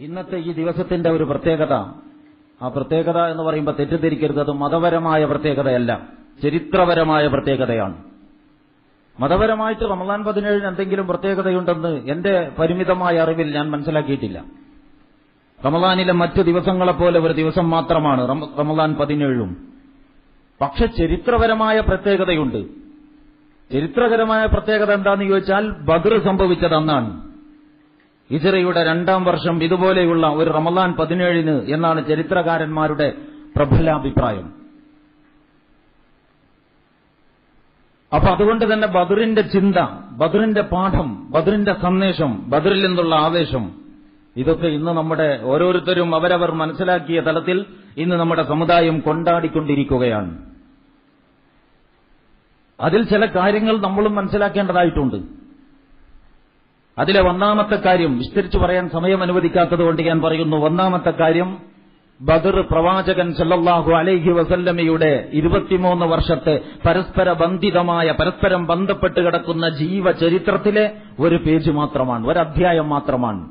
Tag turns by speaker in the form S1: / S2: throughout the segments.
S1: ഇന്നത്തെ ഈ ദിവസത്തിന്റെ ഒരു പ്രത്യേകത ആ പ്രത്യേകത എന്ന് പറയുമ്പോൾ തെറ്റിദ്ധരിക്കരുത് അത് മതപരമായ പ്രത്യേകതയല്ല ചരിത്രപരമായ പ്രത്യേകതയാണ് മതപരമായിട്ട് റമദാൻ പതിനേഴിന് എന്തെങ്കിലും പ്രത്യേകതയുണ്ടെന്ന് എന്റെ പരിമിതമായ അറിവിൽ ഞാൻ മനസ്സിലാക്കിയിട്ടില്ല റമദാനിലെ മറ്റു ദിവസങ്ങളെപ്പോലെ ഒരു ദിവസം മാത്രമാണ് റമ- റമദാൻ പതിനേഴും പക്ഷെ ചരിത്രപരമായ പ്രത്യേകതയുണ്ട് ചരിത്രപരമായ പ്രത്യേകത എന്താണെന്ന് ചോദിച്ചാൽ ബദർ സംഭവിച്ചത് അന്നാണ് ഹിജറയുടെ രണ്ടാം വർഷം ഇതുപോലെയുള്ള ഒരു റമദാൻ പതിനേഴിന് എന്നാണ് ചരിത്രകാരന്മാരുടെ പ്രബലാഭിപ്രായം അപ്പൊ അതുകൊണ്ട് തന്നെ ബദറിന്റെ ചിന്ത ബദറിന്റെ പാഠം ബദറിന്റെ സന്ദേശം ബദറിൽ നിന്നുള്ള ആവേശം ഇതൊക്കെ ഇന്ന് നമ്മുടെ ഓരോരുത്തരും അവരവർ മനസ്സിലാക്കിയ തലത്തിൽ ഇന്ന് നമ്മുടെ സമുദായം കൊണ്ടാടിക്കൊണ്ടിരിക്കുകയാണ് അതിൽ ചില കാര്യങ്ങൾ നമ്മളും മനസ്സിലാക്കേണ്ടതായിട്ടുണ്ട് അതിലെ ഒന്നാമത്തെ കാര്യം വിസ്തരിച്ചു പറയാൻ സമയം അനുവദിക്കാത്തത് കൊണ്ട് ഞാൻ പറയുന്നു ഒന്നാമത്തെ കാര്യം ബദർ പ്രവാചകൻ സല്ലല്ലാഹു അലൈഹി വസല്ലമയുടെ ഇരുപത്തിമൂന്ന് വർഷത്തെ പരസ്പര ബന്ധിതമായ പരസ്പരം ബന്ധപ്പെട്ട് കിടക്കുന്ന ജീവചരിത്രത്തിലെ ഒരു പേജ് മാത്രമാണ് ഒരു അധ്യായം മാത്രമാണ്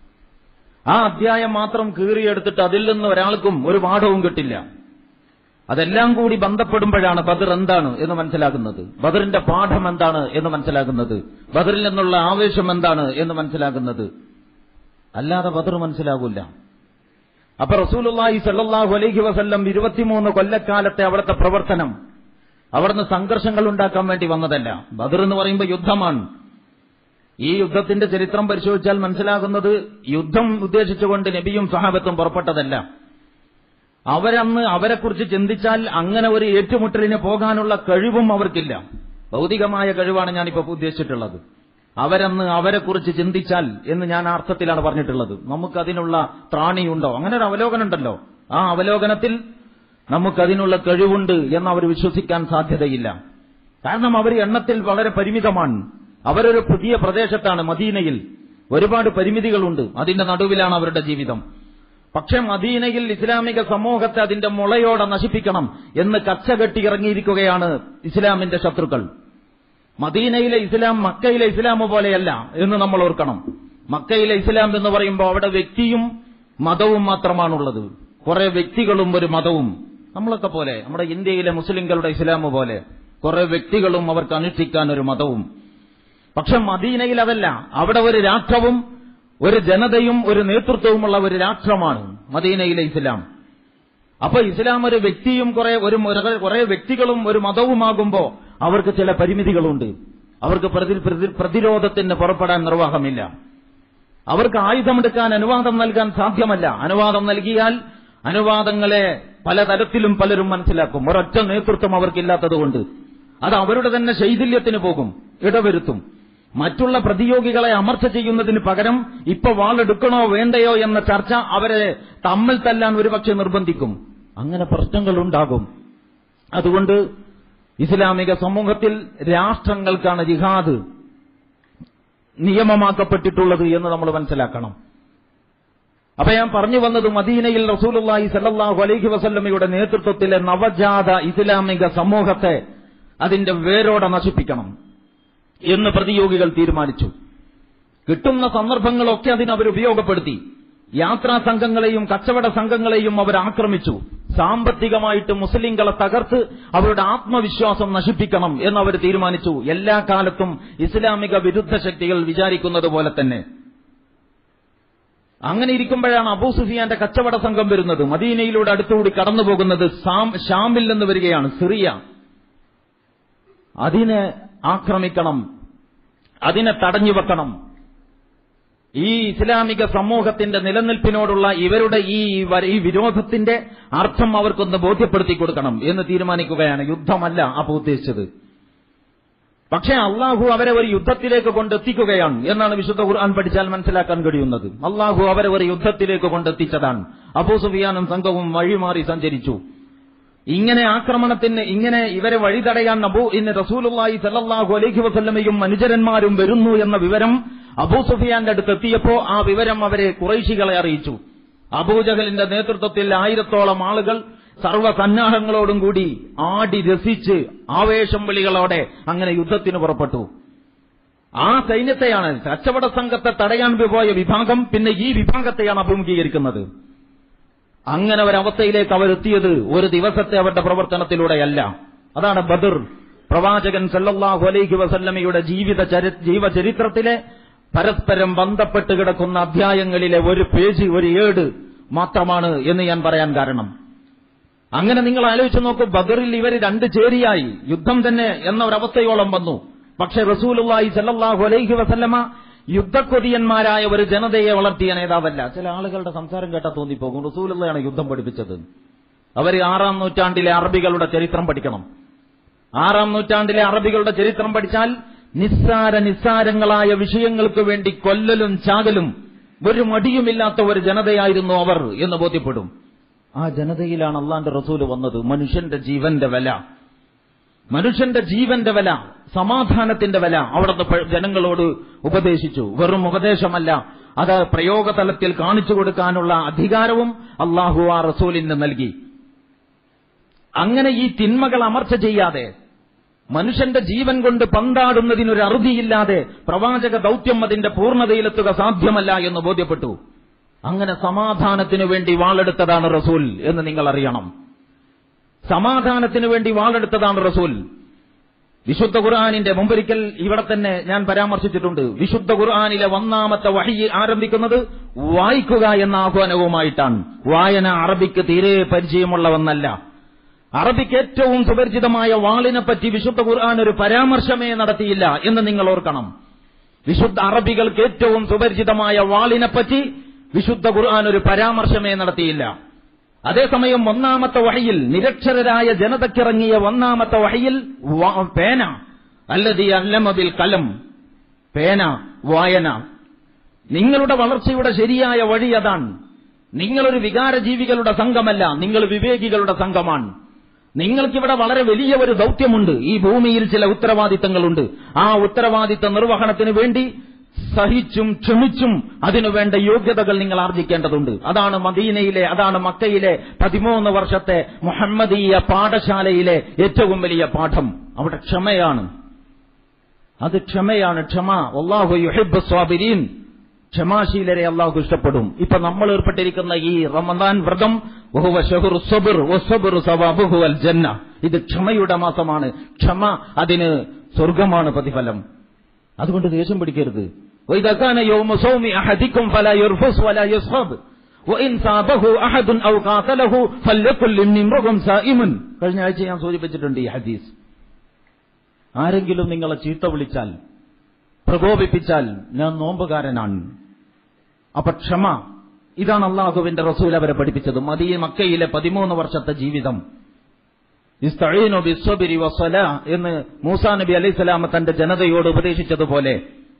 S1: ആ അധ്യായം മാത്രം കീറിയെടുത്തിട്ട് അതിൽ നിന്ന് ഒരാൾക്കും ഒരു പാഠവും കിട്ടില്ല അതെല്ലാം കൂടി ബന്ധപ്പെടുമ്പോഴാണ് ബദർ എന്താണ് എന്ന് മനസ്സിലാക്കുന്നത് ബദറിന്റെ പാഠം എന്താണ് എന്ന് മനസ്സിലാക്കുന്നത് ബദറിൽ നിന്നുള്ള ആവേശം എന്താണ് എന്ന് മനസ്സിലാക്കുന്നത് അല്ലാതെ ബദർ മനസ്സിലാകൂല അപ്പൊ റസൂലുള്ളാഹി സല്ലല്ലാഹു അലൈഹി വസല്ലം ഇരുപത്തിമൂന്ന് കൊല്ലക്കാലത്തെ അവിടുത്തെ പ്രവർത്തനം അവിടുന്ന് സംഘർഷങ്ങൾ ഉണ്ടാക്കാൻ വേണ്ടി വന്നതല്ല ബദർ എന്ന് പറയുമ്പോൾ യുദ്ധമാണ് ഈ യുദ്ധത്തിന്റെ ചരിത്രം പരിശോധിച്ചാൽ മനസ്സിലാകുന്നത് യുദ്ധം ഉദ്ദേശിച്ചുകൊണ്ട് നബിയും സഹാബത്തും പുറപ്പെട്ടതല്ല അവരന്ന് അവരെക്കുറിച്ച് ചിന്തിച്ചാൽ അങ്ങനെ ഒരു ഏറ്റുമുട്ടലിന് പോകാനുള്ള കഴിവും അവർക്കില്ല ഭൗതികമായ കഴിവാണ് ഞാനിപ്പോ ഉദ്ദേശിച്ചിട്ടുള്ളത് അവരന്ന് അവരെക്കുറിച്ച് ചിന്തിച്ചാൽ എന്ന് ഞാൻ ആ അർത്ഥത്തിലാണ് പറഞ്ഞിട്ടുള്ളത് നമുക്കതിനുള്ള ത്രാണിയുണ്ടോ അങ്ങനെ ഒരു അവലോകനം ഉണ്ടല്ലോ ആ അവലോകനത്തിൽ നമുക്കതിനുള്ള കഴിവുണ്ട് എന്ന് അവർ വിശ്വസിക്കാൻ സാധ്യതയില്ല കാരണം അവർ എണ്ണത്തിൽ വളരെ പരിമിതമാണ് അവരൊരു പുതിയ പ്രദേശത്താണ് മദീനയിൽ ഒരുപാട് പരിമിതികളുണ്ട് അതിന്റെ നടുവിലാണ് അവരുടെ ജീവിതം പക്ഷെ മദീനയിൽ ഇസ്ലാമിക സമൂഹത്തെ അതിന്റെ മുളയോടെ നശിപ്പിക്കണം എന്ന് കച്ചകെട്ടി ഇറങ്ങിയിരിക്കുകയാണ് ഇസ്ലാമിന്റെ ശത്രുക്കൾ മദീനയിലെ ഇസ്ലാം മക്കയിലെ ഇസ്ലാം പോലെയല്ല എന്ന് നമ്മൾ ഓർക്കണം മക്കയിലെ ഇസ്ലാം എന്ന് പറയുമ്പോൾ അവിടെ വ്യക്തിയും മതവും മാത്രമാണുള്ളത് കുറെ വ്യക്തികളും ഒരു മതവും നമ്മളൊക്കെ പോലെ നമ്മുടെ ഇന്ത്യയിലെ മുസ്ലിങ്ങളുടെ ഇസ്ലാം പോലെ കുറെ വ്യക്തികളും അവർക്ക് അനുഷ്ഠിക്കാൻ ഒരു മതവും പക്ഷെ മദീനയിൽ അതല്ല അവിടെ ഒരു രാഷ്ട്രവും ഒരു ജനതയും ഒരു നേതൃത്വവുമുള്ള ഒരു രാഷ്ട്രമാണ് മദീനയിലെ ഇസ്ലാം അപ്പൊ ഇസ്ലാം ഒരു വ്യക്തിയും കുറെ ഒരു കുറെ വ്യക്തികളും ഒരു മതവുമാകുമ്പോ അവർക്ക് ചില പരിമിതികളുണ്ട് അവർക്ക് പ്രതി- പ്രതി- പ്രതിരോധത്തിന് പുറപ്പെടാൻ നിർവാഹമില്ല അവർക്ക് ആയുധമെടുക്കാൻ അനുവാദം നൽകാൻ സാധ്യമല്ല അനുവാദം നൽകിയാൽ അനുവാദങ്ങളെ പലതരത്തിലും പലരും മനസ്സിലാക്കും ഒരൊറ്റ നേതൃത്വം അവർക്കില്ലാത്തതുകൊണ്ട് അത് അവരുടെ തന്നെ ശൈഥില്യത്തിന് പോകും ഇടവരുത്തും മറ്റുള്ള പ്രതിയോഗികളെ അമർച്ച ചെയ്യുന്നതിന് പകരം ഇപ്പൊ വാളെടുക്കണോ വേണ്ടയോ എന്ന ചർച്ച അവരെ തമ്മിൽ തല്ലാൻ ഒരുപക്ഷെ നിർബന്ധിക്കും അങ്ങനെ പ്രശ്നങ്ങൾ ഉണ്ടാകും അതുകൊണ്ട് ഇസ്ലാമിക സമൂഹത്തിൽ രാഷ്ട്രങ്ങൾക്കാണ് ജിഹാദ് നിയമമാക്കപ്പെട്ടിട്ടുള്ളത് എന്ന് നമ്മൾ മനസ്സിലാക്കണം അപ്പൊ ഞാൻ പറഞ്ഞു വന്നത് മദീനയിൽ റസൂലുള്ളാഹി സല്ലല്ലാഹു അലൈഹി വസല്ലമയുടെ നേതൃത്വത്തിലെ നവജാത ഇസ്ലാമിക സമൂഹത്തെ അതിന്റെ വേരോടെ നശിപ്പിക്കണം എന്ന് പ്രതിയോഗികൾ തീരുമാനിച്ചു കിട്ടുന്ന സന്ദർഭങ്ങളൊക്കെ അതിന് അവർ ഉപയോഗപ്പെടുത്തി യാത്രാ സംഘങ്ങളെയും കച്ചവട സംഘങ്ങളെയും അവർ ആക്രമിച്ചു സാമ്പത്തികമായിട്ട് മുസ്ലിങ്ങളെ തകർത്ത് അവരുടെ ആത്മവിശ്വാസം നശിപ്പിക്കണം എന്ന് അവർ തീരുമാനിച്ചു എല്ലാ കാലത്തും ഇസ്ലാമിക വിരുദ്ധ ശക്തികൾ വിചാരിക്കുന്നത് പോലെ തന്നെ അങ്ങനെ ഇരിക്കുമ്പോഴാണ് അബൂ സുഫിയാന്റെ കച്ചവട സംഘം വരുന്നത് മദീനയിലൂടെ അടുത്തുകൂടി കടന്നു പോകുന്നത് സാം- ഷാമിൽ നിന്ന് വരികയാണ് സിറിയ അതിനെ ആക്രമിക്കണം അതിനെ തടഞ്ഞു വെക്കണം ഈ ഇസ്ലാമിക സമൂഹത്തിന്റെ നിലനിൽപ്പിനോടുള്ള ഇവരുടെ ഈ വര- ഈ വിരോധത്തിന്റെ അർത്ഥം അവർക്കൊന്ന് ബോധ്യപ്പെടുത്തി കൊടുക്കണം എന്ന് തീരുമാനിക്കുകയാണ് യുദ്ധമല്ല അപ്പൊ ഉദ്ദേശിച്ചത് പക്ഷേ അള്ളാഹു അവരെ ഒരു യുദ്ധത്തിലേക്ക് കൊണ്ടെത്തിക്കുകയാണ് എന്നാണ് വിശുദ്ധ ഖുർആൻ പഠിച്ചാൽ മനസ്സിലാക്കാൻ കഴിയുന്നത് അള്ളാഹു അവരെ ഒരു യുദ്ധത്തിലേക്ക് കൊണ്ടെത്തിച്ചതാണ് അബൂ സുഫിയാനും സംഘവും വഴിമാറി സഞ്ചരിച്ചു ഇങ്ങനെ ആക്രമണത്തിന് ഇങ്ങനെ ഇവരെ വഴിതടയാൻ അബൂ ഇന്ന് റസൂലുള്ളാഹി സല്ലല്ലാഹു അലൈഹി വസല്ലമയും അനുചരന്മാരും വരുന്നു എന്ന വിവരം അബൂ സുഫിയാന്റെ അടുത്ത് എത്തിയപ്പോ ആ വിവരം അവരെ കുറൈശികളെ അറിയിച്ചു അബൂജഹലിന്റെ നേതൃത്വത്തിൽ ആയിരത്തോളം ആളുകൾ സർവ്വസന്നാഹങ്ങളോടും കൂടി ആടി രസിച്ച് ആവേശം വിളികളോടെ അങ്ങനെ യുദ്ധത്തിന് പുറപ്പെട്ടു ആ സൈന്യത്തെയാണ് കച്ചവട സംഘത്തെ തടയാൻ പോയ വിഭാഗം പിന്നെ ഈ വിഭാഗത്തെയാണ് അഭിമുഖീകരിക്കുന്നത് അങ്ങനെ ഒരവസ്ഥയിലേക്ക് അവരെത്തിയത് ഒരു ദിവസത്തെ അവരുടെ പ്രവർത്തനത്തിലൂടെയല്ല അതാണ് ബദർ പ്രവാചകൻ സല്ലല്ലാഹു അലൈഹി വസല്ലമയുടെ ജീവിത ചരി- ജീവചരിത്രത്തിലെ പരസ്പരം ബന്ധപ്പെട്ട് കിടക്കുന്ന അധ്യായങ്ങളിലെ ഒരു പേജ് ഒരു ഏട് മാത്രമാണ് എന്ന് ഞാൻ പറയാൻ കാരണം അങ്ങനെ നിങ്ങൾ ആലോചിച്ച് നോക്കൂ ബദറിൽ ഇവർ രണ്ട് ചേരിയായി യുദ്ധം തന്നെ എന്ന ഒരവസ്ഥയോളം വന്നു പക്ഷെ റസൂലുള്ളാഹി സല്ലല്ലാഹു അലൈഹി വസല്ലമ യുദ്ധക്കൊതിയന്മാരായ ഒരു ജനതയെ വളർത്തിയ നേതാവല്ല ചില ആളുകളുടെ സംസാരം കേട്ടാ തോന്നിപ്പോകും റസൂലുള്ളയാണ് യുദ്ധം പഠിപ്പിച്ചത് അവർ ആറാം നൂറ്റാണ്ടിലെ അറബികളുടെ ചരിത്രം പഠിക്കണം ആറാം നൂറ്റാണ്ടിലെ അറബികളുടെ ചരിത്രം പഠിച്ചാൽ നിസ്സാര നിസ്സാരങ്ങളായ വിഷയങ്ങൾക്ക് വേണ്ടി കൊല്ലലും ചാകലും ഒരു മടിയുമില്ലാത്ത ഒരു ജനതയായിരുന്നു അവർ എന്ന് ബോധ്യപ്പെടും ആ ജനതയിലാണ് അള്ളാന്റെ റസൂല് വന്നത് മനുഷ്യന്റെ ജീവന്റെ വില മനുഷ്യന്റെ ജീവന്റെ വില സമാധാനത്തിന്റെ വില അവിടുത്തെ പ- ജനങ്ങളോട് ഉപദേശിച്ചു വെറും ഉപദേശമല്ല അത് പ്രയോഗതലത്തിൽ കാണിച്ചു കൊടുക്കാനുള്ള അധികാരവും അള്ളാഹു ആ റസൂലിന് നൽകി അങ്ങനെ ഈ തിന്മകൾ അമർച്ച ചെയ്യാതെ മനുഷ്യന്റെ ജീവൻ കൊണ്ട് പന്താടുന്നതിനൊരു അറുതിയില്ലാതെ പ്രവാചക ദൗത്യം അതിന്റെ പൂർണ്ണതയിലെത്തുക സാധ്യമല്ല എന്ന് ബോധ്യപ്പെട്ടു അങ്ങനെ സമാധാനത്തിനു വേണ്ടി വാളെടുത്തതാണ് റസൂൽ എന്ന് നിങ്ങൾ അറിയണം സമാധാനത്തിനു വേണ്ടി വാളെടുത്തതാണ് റസൂൽ വിശുദ്ധ ഖുർആാനിന്റെ മുമ്പൊരിക്കൽ ഇവിടെ തന്നെ ഞാൻ പരാമർശിച്ചിട്ടുണ്ട് വിശുദ്ധ ഖുർആാനിലെ ഒന്നാമത്തെ വഹി ആരംഭിക്കുന്നത് വായിക്കുക എന്ന ആഹ്വാനവുമായിട്ടാണ് വായന അറബിക്ക് തീരെ പരിചയമുള്ളവന്നല്ല അറബിക്ക് ഏറ്റവും സുപരിചിതമായ വാളിനെ പറ്റി വിശുദ്ധ ഖുർആൻ ഒരു പരാമർശമേ നടത്തിയില്ല എന്ന് നിങ്ങൾ ഓർക്കണം വിശുദ്ധ അറബികൾക്ക് ഏറ്റവും സുപരിചിതമായ വാളിനെ പറ്റി വിശുദ്ധ ഖുർആൻ ഒരു പരാമർശമേ നടത്തിയില്ല അതേസമയം ഒന്നാമത്തെ വഹയിൽ നിരക്ഷരരായ ജനതയ്ക്കിറങ്ങിയ ഒന്നാമത്തെ വഹയിൽ വ- പേന അല്ലതി അല്ലമബിൽ കലം പേന വായന നിങ്ങളുടെ വളർച്ചയുടെ ശരിയായ വഴി അതാണ് നിങ്ങളൊരു വികാരജീവികളുടെ സംഘമല്ല നിങ്ങൾ വിവേകികളുടെ സംഘമാണ് നിങ്ങൾക്കിവിടെ വളരെ വലിയ ഒരു ദൗത്യമുണ്ട് ഈ ഭൂമിയിൽ ചില ഉത്തരവാദിത്തങ്ങളുണ്ട് ആ ഉത്തരവാദിത്ത നിർവഹണത്തിന് വേണ്ടി സഹിച്ചും ക്ഷമിച്ചും അതിനുവേണ്ട യോഗ്യതകൾ നിങ്ങൾ ആർജിക്കേണ്ടതുണ്ട് അതാണ് മദീനയിലെ അതാണ് മക്കയിലെ പതിമൂന്ന് വർഷത്തെ മുഹമ്മദീയ പാഠശാലയിലെ ഏറ്റവും വലിയ പാഠം അവിടെ ക്ഷമയാണ് അത് ക്ഷമയാണ് ക്ഷമ അള്ളാഹു യുഹിബ് സ്വാബിരീൻ ക്ഷമാശീലരെ അള്ളാഹു ഇഷ്ടപ്പെടും ഇപ്പൊ നമ്മൾ ഏർപ്പെട്ടിരിക്കുന്ന ഈ റമദാൻ വ്രതം വഹുവ ഷഹുറു സബർ വസ്സബറു സവാബുഹു അൽ ജന്ന ഇത് ക്ഷമയുടെ മാസമാണ് ക്ഷമ അതിന് സ്വർഗമാണ് പ്രതിഫലം അതുകൊണ്ട് ദേഷ്യം പിടിക്കരുത് وإذا كان يوم صوم أحدكم فلا يرفث ولا يصخب وإن صابه أحد أو قاتله فليقل إني امرؤ صائم കഴിഞ്ഞ ആഴ്ച ഞാൻ സൂചിപ്പിച്ചിട്ടുണ്ട് ഈ ഹദീസ് ആരെങ്കിലും നിങ്ങളെ ചീത്ത വിളിച്ചാൽ പ്രകോപിപ്പിച്ചാൽ ഞാൻ നോമ്പുകാരനാണ് അപ്പൊ ക്ഷമ ഇതാണ് അള്ളാഹുവിന്റെ റസൂൽ അവരെ പഠിപ്പിച്ചത് മദീ മക്കയിലെ പതിമൂന്ന് വർഷത്തെ ജീവിതം ഇസ്തഈനു ബിസ്സബ്രി വസ്സലാ എന്ന് മൂസാ നബി അലൈഹിസ്സലാം തന്റെ ജനതയോട് ഉപദേശിച്ചതുപോലെ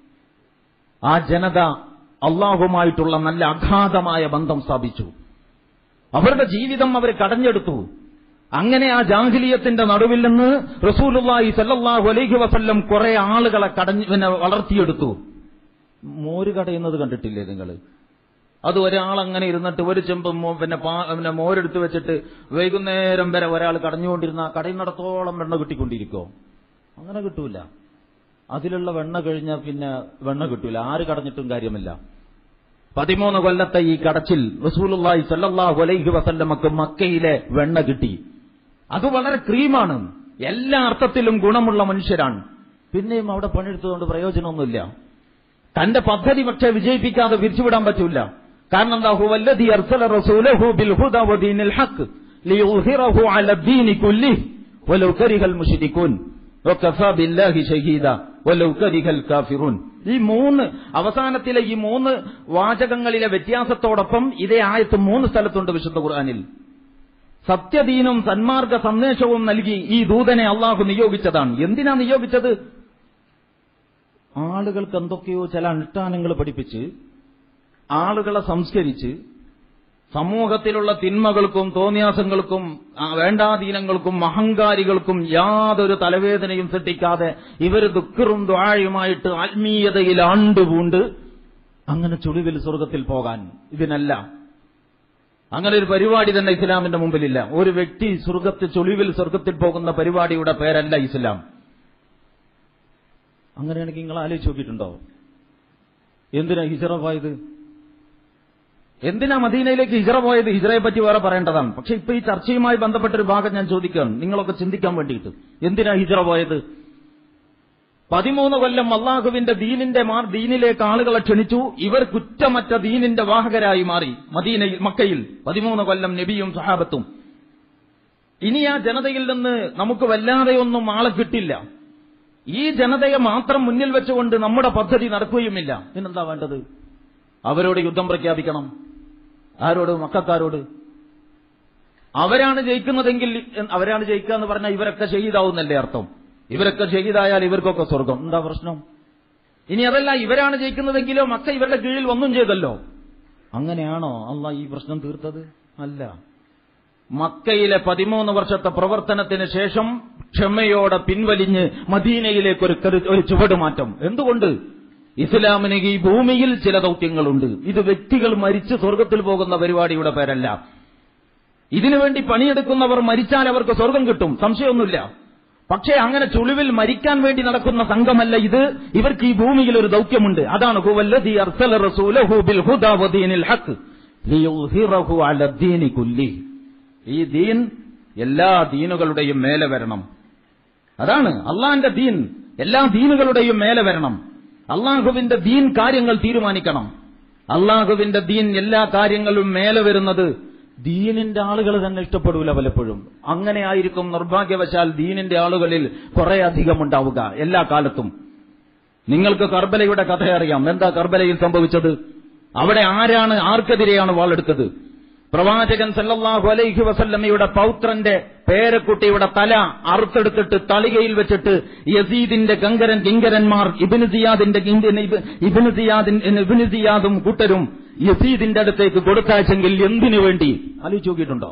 S1: ആ ജനത അള്ളാഹുമായിട്ടുള്ള നല്ല അഗാധമായ ബന്ധം സ്ഥാപിച്ചു അവരുടെ ജീവിതം അവർ കടഞ്ഞെടുത്തു അങ്ങനെ ആ ജാഹിലിയത്തിന്റെ നടുവിൽ നിന്ന് റസൂലുള്ളാഹി സല്ലല്ലാഹു അലൈഹി വസല്ലം കുറെ ആളുകളെ കടഞ്ഞ് പിന്നെ വളർത്തിയെടുത്തു മോര് കടയുന്നത് കണ്ടിട്ടില്ലേ നിങ്ങൾ അത് ഒരാൾ അങ്ങനെ ഇരുന്നിട്ട് ഒരു ചെമ്പ് മോ- പിന്നെ പാ- പിന്നെ മോരെടുത്ത് വെച്ചിട്ട് വൈകുന്നേരം വരെ ഒരാൾ കടഞ്ഞുകൊണ്ടിരുന്ന കടയുന്നിടത്തോളം വെണ്ണ കിട്ടിക്കൊണ്ടിരിക്കോ അങ്ങനെ കിട്ടൂല അതിലുള്ള വെണ്ണ കഴിഞ്ഞാൽ പിന്നെ വെണ്ണ കിട്ടൂല ആര് കടഞ്ഞിട്ടും കാര്യമില്ല പതിമൂന്ന് കൊല്ലത്തെ ഈ കടച്ചിൽ റസൂലുള്ളാഹി സല്ലല്ലാഹു അലൈഹി വസല്ലമക്ക് മക്കയിലെ വെണ്ണ കിട്ടി അത് വളരെ ക്രീമാണ് എല്ലാ അർത്ഥത്തിലും ഗുണമുള്ള മനുഷ്യരാണ് പിന്നെയും അവിടെ പണിയെടുത്തതുകൊണ്ട് പ്രയോജനമൊന്നുമില്ല തന്റെ പദ്ധതി പക്ഷേ വിജയിപ്പിക്കാതെ പിരിച്ചുവിടാൻ പറ്റൂല കാരണം എന്താ ഹുവല്ലദി അർസല റസൂലഹു ബിൽ ഹുദ വദീനിൽ ഹഖ് ലിയുഹിറഹു അല ദീനി കുല്ലിഹി വലൗ കരിഹൽ മുശ്രികൂൻ വകഫാ ബില്ലാഹി ഷഹീദ വലൗ കരിഹൽ കാഫിറൂൻ ഈ മൂന്ന് അവസാനത്തിലെ ഈ മൂന്ന് വാചകങ്ങളിലെ വ്യത്യാസത്തോടൊപ്പം ഇതേ ആയത്ത് മൂന്ന് സ്ഥലത്തുണ്ട് വിശുദ്ധ ഖുർആനിൽ സത്യദീനും സന്മാർഗ സന്ദേശവും നൽകി ഈ ദൂതനെ അള്ളാഹു നിയോഗിച്ചതാണ് എന്തിനാ നിയോഗിച്ചത് ആളുകൾക്ക് എന്തൊക്കെയോ ചില അനുഷ്ഠാനങ്ങൾ പഠിപ്പിച്ച് ആളുകളെ സംസ്കരിച്ച് സമൂഹത്തിലുള്ള തിന്മകൾക്കും തോന്നിയാസങ്ങൾക്കും ആ, വേണ്ടാധീനങ്ങൾക്കും അഹങ്കാരികൾക്കും യാതൊരു തലവേദനയും സൃഷ്ടിക്കാതെ ഇവർ ദുഃഖറും ദ്വാഴയുമായിട്ട് ആത്മീയതയിൽ ആണ്ടുപൂണ്ട് അങ്ങനെ ചുളിവിൽ സ്വർഗത്തിൽ പോകാൻ ഇതിനല്ല അങ്ങനെ ഒരു പരിപാടി തന്നെ ഇസ്ലാമിന്റെ മുമ്പിലില്ല ഒരു വ്യക്തി സ്വർഗത്തിൽ ചുളിവിൽ സ്വർഗത്തിൽ പോകുന്ന പരിപാടിയുടെ പേരല്ല ഇസ്ലാം അങ്ങനെയാണെങ്കിൽ നിങ്ങൾ ആലോചിച്ച് നോക്കിയിട്ടുണ്ടോ എന്തിനാ ഹിജറ പോയത് എന്തിനാ മദീനയിലേക്ക് ഹിജറ പോയത് ഹിജറയെ പറ്റി വേറെ പറയേണ്ടതാണ് പക്ഷെ ഇപ്പൊ ഈ ചർച്ചയുമായി ബന്ധപ്പെട്ട ഒരു ഭാഗം ഞാൻ ചോദിക്കുകയാണ് നിങ്ങളൊക്കെ ചിന്തിക്കാൻ വേണ്ടിയിട്ട് എന്തിനാ ഹിജറ പോയത് പതിമൂന്ന് കൊല്ലം അള്ളാഹുവിന്റെ ദീനിന്റെ മാർ ദീനിലേക്ക് ആളുകളെ ക്ഷണിച്ചു ഇവർ കുറ്റമറ്റ ദീനിന്റെ വാഹകരായി മാറി മദീനയിൽ മക്കയിൽ പതിമൂന്ന് കൊല്ലം നബിയും സഹാബത്തും ഇനി ആ ജനതയിൽ നിന്ന് നമുക്ക് വല്ലാതെയൊന്നും ആളെ കിട്ടില്ല ഈ ജനതയെ മാത്രം മുന്നിൽ വെച്ചുകൊണ്ട് നമ്മുടെ പദ്ധതി നടക്കുകയുമില്ല പിന്നെന്താ വേണ്ടത് അവരോട് യുദ്ധം പ്രഖ്യാപിക്കണം ആരോട് മക്കാരോട് അവരാണ് ജയിക്കുന്നതെങ്കിൽ അവരാണ് ജയിക്കുക എന്ന് പറഞ്ഞാൽ ഇവരൊക്കെ ഷഹീദാവുന്നല്ലേ അർത്ഥം ഇവരൊക്കെ ഷഹീദായാൽ ഇവർക്കൊക്കെ സ്വർഗം എന്താ പ്രശ്നം ഇനി അതല്ല ഇവരാണ് ജയിക്കുന്നതെങ്കിലോ മക്ക ഇവരുടെ കീഴിൽ ഒന്നും ചെയ്തല്ലോ അങ്ങനെയാണോ അല്ല ഈ പ്രശ്നം തീർത്തത് അല്ല മക്കയിലെ പതിമൂന്ന് വർഷത്തെ പ്രവർത്തനത്തിന് ശേഷം ക്ഷമയോടെ പിൻവലിഞ്ഞ് മദീനയിലേക്ക് ഒരു കരു- ഒരു ചുവടുമാറ്റം എന്തുകൊണ്ട് ഇസ്ലാമിന് ഈ ഭൂമിയിൽ ചില ദൗത്യങ്ങളുണ്ട് ഇത് വ്യക്തികൾ മരിച്ച് സ്വർഗത്തിൽ പോകുന്ന പരിപാടിയുടെ പേരല്ല ഇതിനുവേണ്ടി പണിയെടുക്കുന്നവർ മരിച്ചാൽ അവർക്ക് സ്വർഗം കിട്ടും സംശയമൊന്നുമില്ല പക്ഷേ അങ്ങനെ ചുളിവിൽ മരിക്കാൻ വേണ്ടി നടക്കുന്ന സംഘമല്ല ഇത് ഇവർക്ക് ഈ ഭൂമിയിൽ ഒരു ദൗത്യമുണ്ട് അതാണ് ഹുവല്ലദീ അർസല റസൂലഹു ബിൽ ഹുദാ വദീനിൽ ഹഖ് ലിയുദ്ഹിറഹു അല ദീനി കുല്ലി ഈ ദീൻ എല്ലാ ദീനുകളുടെയും മേലെ വരണം അതാണ് അള്ളാന്റെ ദീൻ എല്ലാ ദീനുകളുടെയും മേലെ വരണം അള്ളാഹുവിന്റെ ദീൻ കാര്യങ്ങൾ തീരുമാനിക്കണം അള്ളാഹുവിന്റെ ദീൻ എല്ലാ കാര്യങ്ങളും മേലെ വരുന്നത് ദീനിന്റെ ആളുകൾ തന്നെ ഇഷ്ടപ്പെടൂല പലപ്പോഴും അങ്ങനെ ആയിരിക്കും നിർഭാഗ്യവശാൽ ദീനിന്റെ ആളുകളിൽ കുറെ അധികം ഉണ്ടാവുക എല്ലാ കാലത്തും നിങ്ങൾക്ക് കർബലയുടെ കഥ അറിയാം എന്താ കർബലയിൽ സംഭവിച്ചത് അവിടെ ആരാണ് ആർക്കെതിരെയാണ് വാളെടുത്തത് പ്രവാചകൻ സല്ലല്ലാഹു അലൈഹി വസല്ലമയുടെ പൗത്രന്റെ പേരക്കുട്ടിയുടെ തല അറുത്തെടുത്തിട്ട് തളികയിൽ വെച്ചിട്ട് യസീദിന്റെ ഗംഗരൻ കിങ്കരന്മാർ ഇബിന് സിയാദിന്റെ കിങ്കൻ- ഇബ്- ഇബിന് സിയാദിൻ ഇബിന് സിയാദും കൂട്ടരും യസീദിന്റെ അടുത്തേക്ക് കൊടുത്തയച്ചെങ്കിൽ എന്തിനു വേണ്ടി ആലോചിച്ച് നോക്കിയിട്ടുണ്ടോ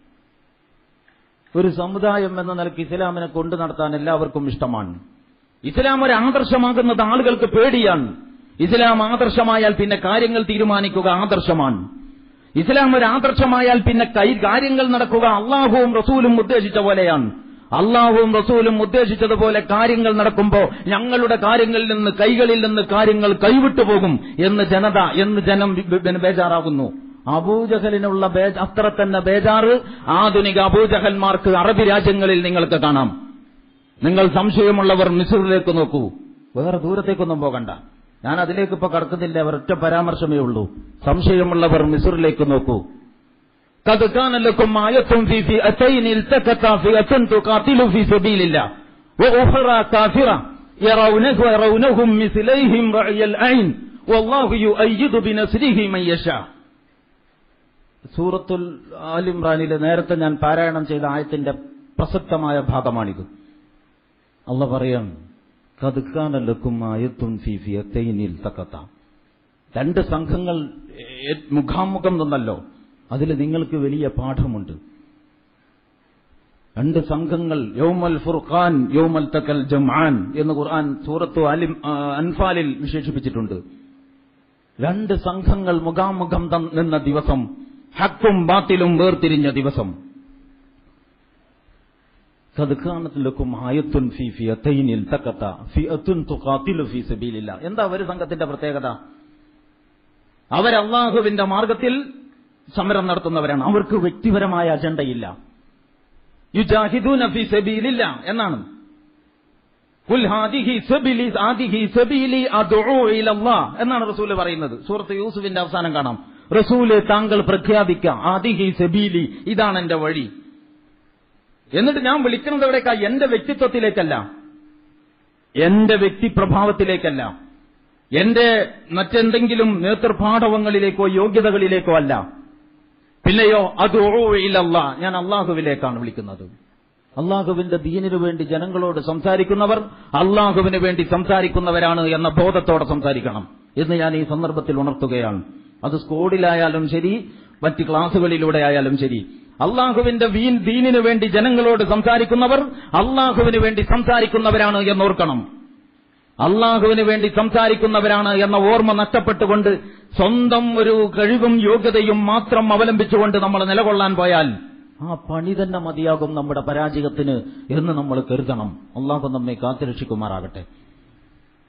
S1: ഒരു സമുദായം എന്ന നിലയ്ക്ക് ഇസ്ലാമിനെ കൊണ്ടു നടത്താൻ എല്ലാവർക്കും ഇഷ്ടമാണ് ഇസ്ലാം ഒരു ആദർശമാകുന്നത് ആളുകൾക്ക് പേടിയാണ് ഇസ്ലാം ആദർശമായാൽ പിന്നെ കാര്യങ്ങൾ തീരുമാനിക്കുക ആദർശമാണ് ഇസ്ലാം ഒരു ആദർശമായാൽ പിന്നെ കൈ കാര്യങ്ങൾ നടക്കുക അള്ളാഹുവും റസൂലും ഉദ്ദേശിച്ച പോലെയാണ് അള്ളാഹുവും റസൂലും ഉദ്ദേശിച്ചതുപോലെ കാര്യങ്ങൾ നടക്കുമ്പോൾ ഞങ്ങളുടെ കാര്യങ്ങളിൽ നിന്ന് കൈകളിൽ നിന്ന് കാര്യങ്ങൾ കൈവിട്ടു പോകും എന്ന് ജനത എന്ന് ജനം ബി- ബി- ബേജാറാകുന്നു അബൂജഹലിനുള്ള ബേ- അത്ര തന്നെ ബേജാറ് ആധുനിക അബൂജഹന്മാർക്ക് അറബി രാജ്യങ്ങളിൽ നിങ്ങൾക്ക് കാണാം നിങ്ങൾ സംശയമുള്ളവർ മിസ്രിലേക്ക് നോക്കൂ വേറെ ദൂരത്തേക്കൊന്നും പോകണ്ട ഞാൻ അതിലേക്ക് ഇപ്പൊ കടക്കുന്നില്ല ഒരൊറ്റ പരാമർശമേ ഉള്ളൂ സംശയമുള്ളവർ മിസ്രിലേക്ക് നോക്കൂ قد كان لكم آية في فئتين التقتا فئة تقاتل في سبيل الله وأخرى كافرة يرونه يرونهم مثليهم رأي العين والله يؤيد بنصره من يشاء സൂറത്തുൽ ആലിമ്രാനിലെ നേരത്തെ ഞാൻ പാരായണം ചെയ്ത ആയത്തിന്റെ പ്രസക്തമായ ഭാഗമാണിത് അല്ല പറയാം കതുക്കാനല്ലക്കും ആയത്തും ഫി ഫിയത്തൈനിൽ തക്കത്ത രണ്ട് സംഘങ്ങൾ ഏ- മുഖാമുഖം നിന്നല്ലോ അതിൽ നിങ്ങൾക്ക് വലിയ പാഠമുണ്ട് രണ്ട് സംഘങ്ങൾ യൗമൽ ഫുർഖാൻ യൗമൽ തക്കൽ ജംആൻ എന്ന് ഖുർആൻ സൂറത്തു അലിം ആ, അൻഫാലിൽ വിശേഷിപ്പിച്ചിട്ടുണ്ട് രണ്ട് സംഘങ്ങൾ മുഖാമുഖം തൻ- നിന്ന ദിവസം ഹക്കും ബാത്തിലും വേർതിരിഞ്ഞ ദിവസം قد كانت لكم آية في فئتين التقتا فئة تقاتل في سبيل الله എന്താ ഒരു സംഘത്തിന്റെ പ്രത്യേകത അവർ അള്ളാഹുവിന്റെ മാർഗത്തിൽ സമരം നടത്തുന്നവരാണ് അവർക്ക് വ്യക്തിപരമായ അജണ്ടയില്ല യുജാഹിദൂന ഫി സബീലില്ല എന്നാണ് കുൽ ഹാദിഹി സബിലി ഹാദിഹി സബീലി അദ്ഉ ഇലല്ലാഹ് എന്നാണ് റസൂൽ പറയുന്നത് സൂറത്ത് യൂസുഫിന്റെ അവസാനം കാണാം റസൂല് താങ്കൾ പ്രഖ്യാപിക്കാം ആദിഹി സബീലി ഇതാണ് എന്റെ വഴി എന്നിട്ട് ഞാൻ വിളിക്കുന്നത് എവിടേക്കാ എന്റെ വ്യക്തിത്വത്തിലേക്കല്ല എന്റെ വ്യക്തിപ്രഭാവത്തിലേക്കല്ല എന്റെ മറ്റെന്തെങ്കിലും നേതൃപാഠവങ്ങളിലേക്കോ യോഗ്യതകളിലേക്കോ അല്ല പിന്നെയോ അത് ഇല്ലല്ല ഞാൻ അള്ളാഹുവിലേക്കാണ് വിളിക്കുന്നത് അള്ളാഹുവിന്റെ ദീനിനു വേണ്ടി ജനങ്ങളോട് സംസാരിക്കുന്നവർ അള്ളാഹുവിന് വേണ്ടി സംസാരിക്കുന്നവരാണ് എന്ന ബോധത്തോടെ സംസാരിക്കണം എന്ന് ഞാൻ ഈ സന്ദർഭത്തിൽ ഉണർത്തുകയാണ് അത് സ്കൂളിലായാലും ശരി മറ്റ് ക്ലാസുകളിലൂടെ ആയാലും ശരി അള്ളാഹുവിന്റെ വീൻ ദീനിനു വേണ്ടി ജനങ്ങളോട് സംസാരിക്കുന്നവർ അള്ളാഹുവിന് വേണ്ടി സംസാരിക്കുന്നവരാണ് എന്നോർക്കണം അള്ളാഹുവിന് വേണ്ടി സംസാരിക്കുന്നവരാണ് എന്ന ഓർമ്മ നഷ്ടപ്പെട്ടുകൊണ്ട് സ്വന്തം ഒരു കഴിവും യോഗ്യതയും മാത്രം അവലംബിച്ചുകൊണ്ട് നമ്മൾ നിലകൊള്ളാൻ പോയാൽ ആ പണി തന്നെ മതിയാകും നമ്മുടെ പരാജയത്തിന് എന്ന് നമ്മൾ കരുതണം അള്ളാഹു നമ്മെ കാത്തുരക്ഷിക്കുമാറാകട്ടെ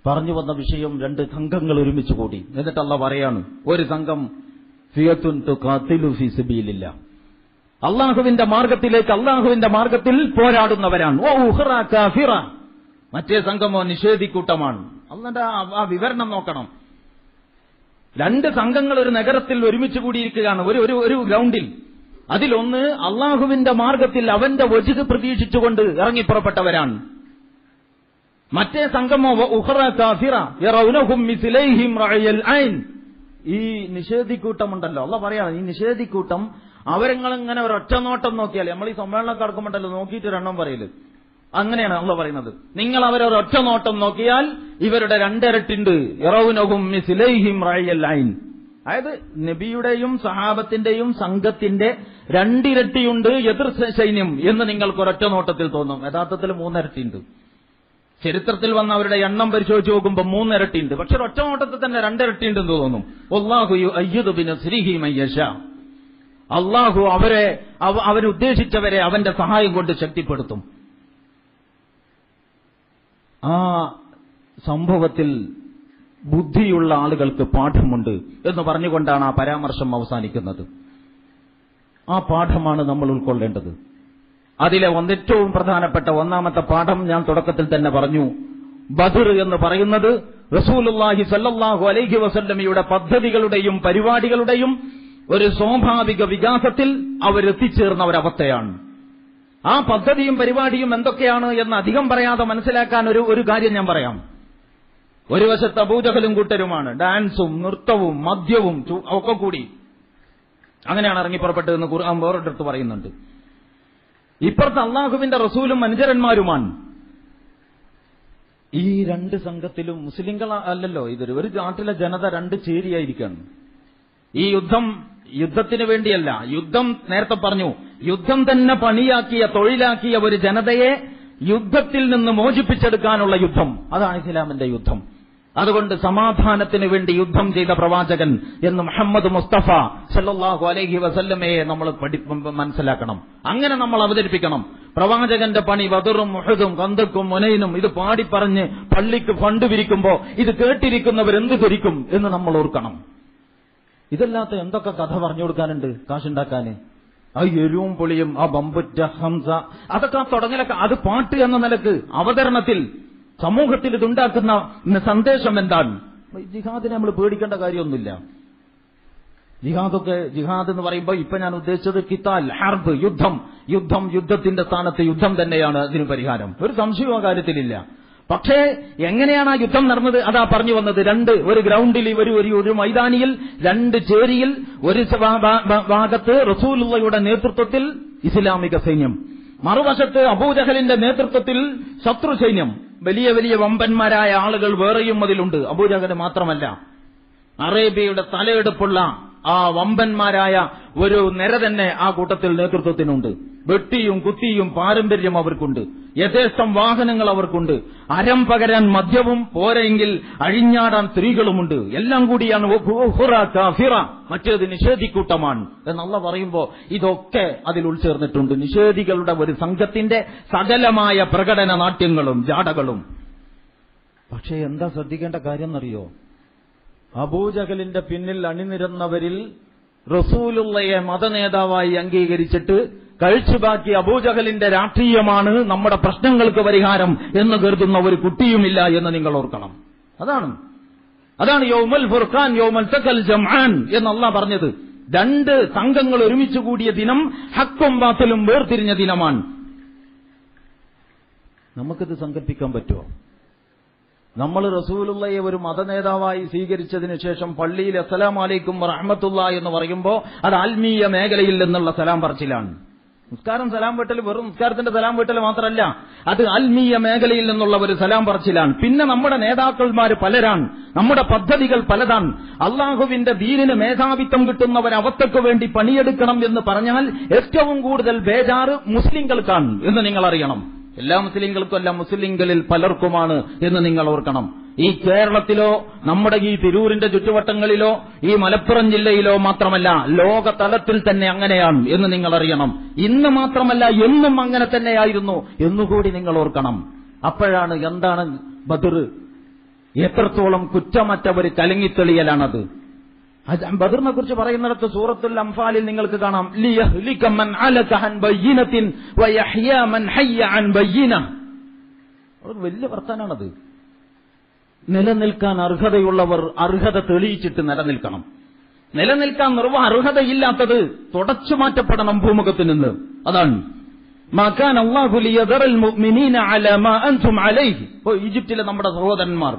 S1: പറഞ്ഞു വന്ന വിഷയം രണ്ട് സംഘങ്ങൾ ഒരുമിച്ച് കൂടി എന്നിട്ട് അല്ല പറയാണ് ഒരു സംഘം ഫിയത്തുൻ തുഖാത്തിലു ഫീ സബീലില്ല അള്ളാഹുവിന്റെ മാർഗത്തിലേക്ക് അള്ളാഹുവിന്റെ മാർഗത്തിൽ പോരാടുന്നവരാണ് ഓ ഉഹ്റ കാഫിറ മറ്റേ സംഘമോ നിഷേധിക്കൂട്ടമാണ് അള്ളന്റെ ആ- ആ വിവരണം നോക്കണം രണ്ട് സംഘങ്ങൾ ഒരു നഗരത്തിൽ ഒരുമിച്ച് കൂടിയിരിക്കുകയാണ് ഒരു ഒരു ഒരു ഗ്രൗണ്ടിൽ അതിലൊന്ന് അള്ളാഹുവിന്റെ മാർഗത്തിൽ അവന്റെ വജുത് പ്രതീക്ഷിച്ചുകൊണ്ട് ഇറങ്ങിപ്പുറപ്പെട്ടവരാണ് മറ്റേ സംഘമോ വ ഉഖ്റ കാഫിറ യറൗനഹും മിസ്ലൈഹിം റഅയൽ ഐൻ ഈ നിഷേധിക്കൂട്ടമുണ്ടല്ലോ അല്ല പറയാണ് ഈ നിഷേധിക്കൂട്ടം അവരങ്ങളിങ്ങനെ ഒരൊറ്റ നോട്ടം നോക്കിയാൽ നമ്മൾ ഈ സമ്മേളനം കടക്കുമ്പോണ്ടല്ലോ നോക്കിയിട്ട് രണ്ണം പറയല് അങ്ങനെയാണ് അള്ള പറയുന്നത് നിങ്ങൾ അവരെ ഒരൊറ്റ നോട്ടം നോക്കിയാൽ ഇവരുടെ രണ്ടിരട്ടുണ്ട് യറൗനഹും മിസ്ലൈഹിം റഅയൽ ഐൻ അതായത് നബിയുടെയും സഹാബത്തിന്റെയും സംഘത്തിന്റെ രണ്ടിരട്ടിയുണ്ട് എതിർ സൈന്യം എന്ന് നിങ്ങൾക്ക് ഒരൊറ്റ നോട്ടത്തിൽ തോന്നും യഥാർത്ഥത്തിൽ മൂന്നിരട്ടിയുണ്ട് ചരിത്രത്തിൽ വന്ന അവരുടെ എണ്ണം പരിശോധിച്ച് നോക്കുമ്പോൾ മൂന്നിരട്ടിയുണ്ട് പക്ഷെ ഒറ്റ നോട്ടത്തിൽ തന്നെ രണ്ടിരട്ടിയുണ്ടെന്ന് തോന്നും ഒല്ലാഹു അയ്യുദുബിന് ശ്രീഹി മയ്യഷ അള്ളാഹു അവരെ അവ- അവനുദ്ദേശിച്ചവരെ അവന്റെ സഹായം കൊണ്ട് ശക്തിപ്പെടുത്തും ആ സംഭവത്തിൽ ബുദ്ധിയുള്ള ആളുകൾക്ക് പാഠമുണ്ട് എന്ന് പറഞ്ഞുകൊണ്ടാണ് ആ പരാമർശം അവസാനിക്കുന്നത് ആ പാഠമാണ് നമ്മൾ ഉൾക്കൊള്ളേണ്ടത് അതിലെ ഒന്ന് ഏറ്റവും പ്രധാനപ്പെട്ട ഒന്നാമത്തെ പാഠം ഞാൻ തുടക്കത്തിൽ തന്നെ പറഞ്ഞു ബദർ എന്ന് പറയുന്നത് റസൂലുള്ളാഹി സല്ലല്ലാഹു അലൈഹി വസല്ലമയുടെ പദ്ധതികളുടെയും പരിപാടികളുടെയും ഒരു സ്വാഭാവിക വികാസത്തിൽ അവരെത്തിച്ചേർന്ന ഒരവസ്ഥയാണ് ആ പദ്ധതിയും പരിപാടിയും എന്തൊക്കെയാണ് എന്ന് അധികം പറയാതെ മനസ്സിലാക്കാൻ ഒരു ഒരു കാര്യം ഞാൻ പറയാം ഒരു വശത്ത് അബൂജഹലും കൂട്ടരുമാണ് ഡാൻസും നൃത്തവും മദ്യവും ചു- ഒക്കെ കൂടി അങ്ങനെയാണ് ഇറങ്ങിപ്പുറപ്പെട്ടതെന്ന് ഖുർആൻ വേറൊരിടത്ത് പറയുന്നുണ്ട് ഇപ്പുറത്ത് അള്ളാഹുവിന്റെ റസൂലും അനുചരന്മാരുമാണ് ഈ രണ്ട് സംഘത്തിലും മുസ്ലിങ്ങൾ അല്ലല്ലോ ഇതൊരു ഒരു നാട്ടിലെ ജനത രണ്ട് ചേരിയായിരിക്കാണ് ഈ യുദ്ധം യുദ്ധത്തിന് വേണ്ടിയല്ല യുദ്ധം നേരത്തെ പറഞ്ഞു യുദ്ധം തന്നെ പണിയാക്കിയ തൊഴിലാക്കിയ ഒരു ജനതയെ യുദ്ധത്തിൽ നിന്ന് മോചിപ്പിച്ചെടുക്കാനുള്ള യുദ്ധം അതാണ് ഇസ്ലാമിന്റെ യുദ്ധം അതുകൊണ്ട് സമാധാനത്തിന് വേണ്ടി യുദ്ധം ചെയ്ത പ്രവാചകൻ എന്ന് മുഹമ്മദ് മുസ്തഫ സല്ലല്ലാഹു അലൈഹി വസല്ലമയെ നമ്മൾ പഠി മനസ്സിലാക്കണം അങ്ങനെ നമ്മൾ അവതരിപ്പിക്കണം പ്രവാചകന്റെ പണി വദറും മുഹദും കന്തക്കും മുനയിനും ഇത് പാടിപ്പറഞ്ഞ് പള്ളിക്ക് ഫണ്ട് പിരിക്കുമ്പോ ഇത് കേട്ടിരിക്കുന്നവർ എന്ത് ധരിക്കും എന്ന് നമ്മൾ ഓർക്കണം ഇതല്ലാത്ത എന്തൊക്കെ കഥ പറഞ്ഞു കൊടുക്കാനുണ്ട് കാശുണ്ടാക്കാന് ആ എരിവും പൊളിയും ആ ബമ്പുറ്റ ഹംസ അതൊക്കെ ആ തുടങ്ങലൊക്കെ അത് പാട്ട് എന്ന നിലക്ക് അവതരണത്തിൽ സമൂഹത്തിൽ ഇതുണ്ടാക്കുന്ന സന്ദേശം എന്താണ് ജിഹാദിനെ നമ്മൾ പേടിക്കേണ്ട കാര്യമൊന്നുമില്ല ജിഹാദൊക്കെ ജിഹാദ് എന്ന് പറയുമ്പോൾ ഇപ്പൊ ഞാൻ ഉദ്ദേശിച്ചത് കിത്താൽ ഹർബ് യുദ്ധം യുദ്ധം യുദ്ധത്തിന്റെ സ്ഥാനത്ത് യുദ്ധം തന്നെയാണ് അതിന് പരിഹാരം ഒരു സംശയവും ആ കാര്യത്തിലില്ല പക്ഷേ എങ്ങനെയാണ് ആ യുദ്ധം നടന്നത് അതാ പറഞ്ഞു വന്നത് രണ്ട് ഒരു ഗ്രൗണ്ടിൽ ഒരു ഒരു ഒരു മൈതാനിയിൽ രണ്ട് ചേരിയിൽ ഒരു സ- ഭാ- ഭാ- ഭാ- ഭാഗത്ത് റസൂലുള്ളയുടെ നേതൃത്വത്തിൽ ഇസ്ലാമിക സൈന്യം മറുവശത്ത് അബൂജഹലിന്റെ നേതൃത്വത്തിൽ ശത്രു സൈന്യം വലിയ വലിയ വമ്പന്മാരായ ആളുകൾ വേറെയും അതിലുണ്ട് അബൂജഹല് മാത്രമല്ല അറേബ്യയുടെ തലയെടുപ്പുള്ള ആ വമ്പന്മാരായ ഒരു നിര തന്നെ ആ കൂട്ടത്തിൽ നേതൃത്വത്തിനുണ്ട് വെട്ടിയും കുത്തിയും പാരമ്പര്യം അവർക്കുണ്ട് യഥേഷ്ടം വാഹനങ്ങൾ അവർക്കുണ്ട് അരം പകരാൻ മദ്യവും പോരെങ്കിൽ അഴിഞ്ഞാടാൻ സ്ത്രീകളുമുണ്ട് എല്ലാം കൂടിയാണ് ഉഖുറ കാഫിറ. മറ്റേത് നിഷേധിക്കൂട്ടമാണ് എന്നുള്ള പറയുമ്പോ ഇതൊക്കെ അതിൽ ഉൾച്ചേർന്നിട്ടുണ്ട് നിഷേധികളുടെ ഒരു സംഘത്തിന്റെ സകലമായ പ്രകടന നാട്യങ്ങളും ജാടകളും പക്ഷേ എന്താ ശ്രദ്ധിക്കേണ്ട കാര്യം എന്നറിയോ അബൂജഹലിന്റെ പിന്നിൽ അണിനിരന്നവരിൽ റസൂലുള്ളയെ മതനേതാവായി അംഗീകരിച്ചിട്ട് കഴിച്ചുബാക്കി അബൂജഹലിന്റെ രാഷ്ട്രീയമാണ് നമ്മുടെ പ്രശ്നങ്ങൾക്ക് പരിഹാരം എന്ന് കരുതുന്ന ഒരു കുട്ടിയുമില്ല എന്ന് നിങ്ങൾ ഓർക്കണം അതാണ് അതാണ് യൗമൽ ഫുർഖാൻ യൗമൽ തക്കൽ ജംആൻ എന്നല്ല പറഞ്ഞത് രണ്ട് സംഘങ്ങൾ ഒരുമിച്ച് കൂടിയ ദിനം ഹക്കും ബാത്തലും വേർതിരിഞ്ഞ ദിനമാണ് നമുക്കിത് സങ്കല്പിക്കാൻ പറ്റുമോ നമ്മൾ റസൂലുള്ളയെ ഒരു മതനേതാവായി സ്വീകരിച്ചതിന് ശേഷം പള്ളിയിൽ അസ്സലാം അലൈക്കും റഹ്മത്തുള്ള എന്ന് പറയുമ്പോൾ അത് ആത്മീയ മേഖലയിൽ നിന്നുള്ള സലാം പറച്ചിലാണ് നിസ്കാരം സലാം വീട്ടൽ വെറും നിസ്കാരത്തിന്റെ സലാം വീട്ടൽ മാത്രമല്ല അത് ആത്മീയ മേഖലയിൽ നിന്നുള്ള ഒരു സലാം പറച്ചിലാണ് പിന്നെ നമ്മുടെ നേതാക്കന്മാർ പലരാണ് നമ്മുടെ പദ്ധതികൾ പലതാണ് അള്ളാഹുവിന്റെ ദീനിന് മേധാവിത്വം കിട്ടുന്ന ഒരവസ്ഥയ്ക്ക് വേണ്ടി പണിയെടുക്കണം എന്ന് പറഞ്ഞാൽ ഏറ്റവും കൂടുതൽ ബേജാറ് മുസ്ലിങ്ങൾക്കാണ് എന്ന് നിങ്ങൾ അറിയണം എല്ലാ മുസ്ലിങ്ങൾക്കും അല്ല മുസ്ലിങ്ങളിൽ പലർക്കുമാണ് എന്ന് നിങ്ങൾ ഓർക്കണം ഈ കേരളത്തിലോ നമ്മുടെ ഈ തിരൂരിന്റെ ചുറ്റുവട്ടങ്ങളിലോ ഈ മലപ്പുറം ജില്ലയിലോ മാത്രമല്ല ലോക തലത്തിൽ തന്നെ അങ്ങനെയാണ് എന്ന് നിങ്ങൾ അറിയണം ഇന്ന് മാത്രമല്ല എന്നും അങ്ങനെ തന്നെയായിരുന്നു എന്നുകൂടി നിങ്ങൾ ഓർക്കണം അപ്പോഴാണ് എന്താണ് ബദർ എത്രത്തോളം കുറ്റമറ്റ ഒരു കലങ്ങിത്തെളിയലാണത് അത് ബദറിനെ കുറിച്ച് പറയുന്നിടത്ത് സൂറത്തുൽ അംഫാലിൽ നിങ്ങൾക്ക് കാണാം ലിയഹ്ലിക മൻ അലക അൻ ബയ്യിനത്തിൻ വയഹ്യ മൻ ഹയ്യ അൻ ബയ്യിന ഒരു വലിയ വർത്താനാണത് നിലനിൽക്കാൻ അർഹതയുള്ളവർ അർഹത തെളിയിച്ചിട്ട് നിലനിൽക്കണം നിലനിൽക്കാൻ നിർവ അർഹതയില്ലാത്തത് തുടച്ചു മാറ്റപ്പെടണം ഭൂമുഖത്ത് നിന്ന് അതാണ് മാക്കാൻ അള്ളാഹു ലിയദറൽ മുഅ്മിനീന അലാ മാ അൻതും അലൈഹി ഓ ഈജിപ്തിലെ നമ്മുടെ സഹോദരന്മാർ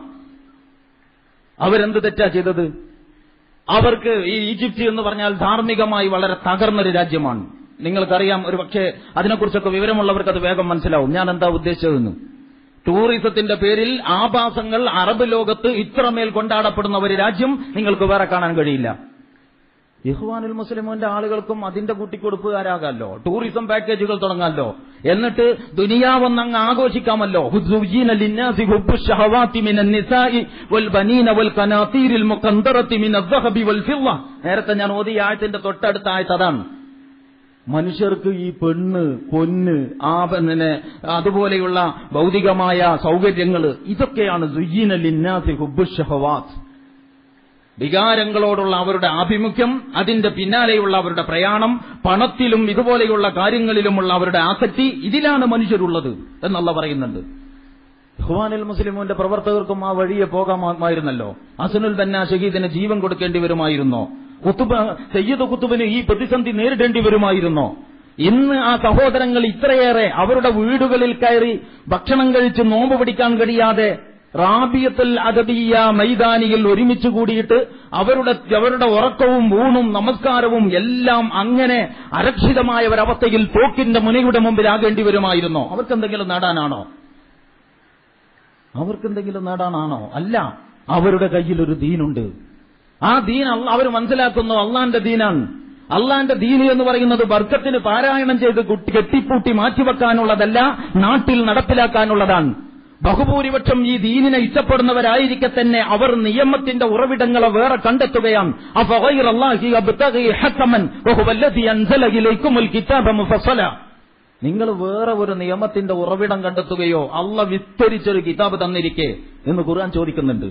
S1: അവരെന്ത് തെറ്റാ ചെയ്തത് അവർക്ക് ഈ ഈജിപ്റ്റ് എന്ന് പറഞ്ഞാൽ ധാർമ്മികമായി വളരെ തകർന്നൊരു രാജ്യമാണ് നിങ്ങൾക്കറിയാം ഒരു പക്ഷേ അതിനെക്കുറിച്ചൊക്കെ വിവരമുള്ളവർക്ക് അത് വേഗം മനസ്സിലാവും ഞാൻ എന്താ ഉദ്ദേശിച്ചതെന്ന് ടൂറിസത്തിന്റെ പേരിൽ ആഭാസങ്ങൾ അറബ് ലോകത്ത് ഇത്രമേൽ കൊണ്ടാടപ്പെടുന്ന ഒരു രാജ്യം നിങ്ങൾക്ക് വേറെ കാണാൻ കഴിയില്ല ഇഹ്വാനുൽ മുസ്ലിമിന്റെ ആളുകൾക്കും അതിന്റെ കൂട്ടിക്കൊടുപ്പുകാരാകാമല്ലോ ടൂറിസം പാക്കേജുകൾ തുടങ്ങാമല്ലോ എന്നിട്ട് ദുനിയാവൊന്നങ്ങ് ആഘോഷിക്കാമല്ലോ ഹുദ്ദുജീന ലിന്നാസി ഹുബ്ബു ശഹവാത്തി മിനൻ നിസാഇ വൽ ബനീന വൽ കനാതീരിൽ മുഖന്തറത്തി മിന ദഹബി വൽ ഫിദ്ദ നേരത്തെ ഞാൻ ഓതിയ ആയത്തിന്റെ തൊട്ടടുത്ത ആയത്ത് അതാണ് മനുഷ്യർക്ക് ഈ പെണ്ണ് പൊന്ന് ആ പിന്നെ അതുപോലെയുള്ള ഭൗതികമായ സൗകര്യങ്ങൾ ഇതൊക്കെയാണ് സുജീന ലിന്നാസി ഹുബ്ബു ഷഹവാത്ത് വികാരങ്ങളോടുള്ള അവരുടെ ആഭിമുഖ്യം അതിന്റെ പിന്നാലെയുള്ള അവരുടെ പ്രയാണം പണത്തിലും ഇതുപോലെയുള്ള കാര്യങ്ങളിലുമുള്ള അവരുടെ ആസക്തി ഇതിലാണ് മനുഷ്യരുള്ളത് എന്നുള്ള പറയുന്നുണ്ട് ഹുവാനിൽ മുസ്ലിമിന്റെ പ്രവർത്തകർക്കും ആ വഴിയെ പോകാമായിരുന്നല്ലോ അസനുൽ ബന്ന ഷഹീദിന് ജീവൻ കൊടുക്കേണ്ടി വരുമായിരുന്നോ കുത്തുബ് സയ്യിദ് കുത്തുബിന് ഈ പ്രതിസന്ധി നേരിടേണ്ടി വരുമായിരുന്നോ ഇന്ന് ആ സഹോദരങ്ങൾ ഇത്രയേറെ അവരുടെ വീടുകളിൽ കയറി ഭക്ഷണം കഴിച്ച് നോമ്പ് പിടിക്കാൻ കഴിയാതെ റാബിയത്തുൽ അദബിയ മൈതാനിയിൽ ഒരുമിച്ച് കൂടിയിട്ട് അവരുടെ അവരുടെ ഉറക്കവും ഊണും നമസ്കാരവും എല്ലാം അങ്ങനെ അരക്ഷിതമായ ഒരവസ്ഥയിൽ തോക്കിന്റെ മുനയുടെ മുമ്പിലാകേണ്ടി വരുമായിരുന്നോ അവർക്കെന്തെങ്കിലും നേടാനാണോ അവർക്കെന്തെങ്കിലും നേടാനാണോ അല്ല അവരുടെ കയ്യിൽ ഒരു ദീനുണ്ട് ആ ദീൻ അവർ മനസ്സിലാക്കുന്നു അള്ളാന്റെ ദീനാണ് അള്ളാന്റെ ദീന് എന്ന് പറയുന്നത് ബർക്കത്തിന് പാരായണം ചെയ്ത് കുട്ടി- കെട്ടിപ്പൂട്ടി മാറ്റിവെക്കാനുള്ളതല്ല നാട്ടിൽ നടപ്പിലാക്കാനുള്ളതാണ് ബഹുഭൂരിപക്ഷം ഈ ദീനിനെ ഇഷ്ടപ്പെടുന്നവരായിരിക്കെ തന്നെ അവർ നിയമത്തിന്റെ ഉറവിടങ്ങളെ വേറെ കണ്ടെത്തുകയാണ് അഫഗൈറ അല്ലാഹി അബ്തഗി ഹക്കമൻ വഹുവ അല്ലദീ അൻസല ഇലൈക്കുമുൽ കിതാബ മുഫസ്സല നിങ്ങൾ വേറെ ഒരു നിയമത്തിന്റെ ഉറവിടം കണ്ടെത്തുകയോ അള്ള വിസ്തരിച്ചൊരു കിതാബ് തന്നിരിക്കെ എന്ന് ഖുർആൻ ചോദിക്കുന്നുണ്ട്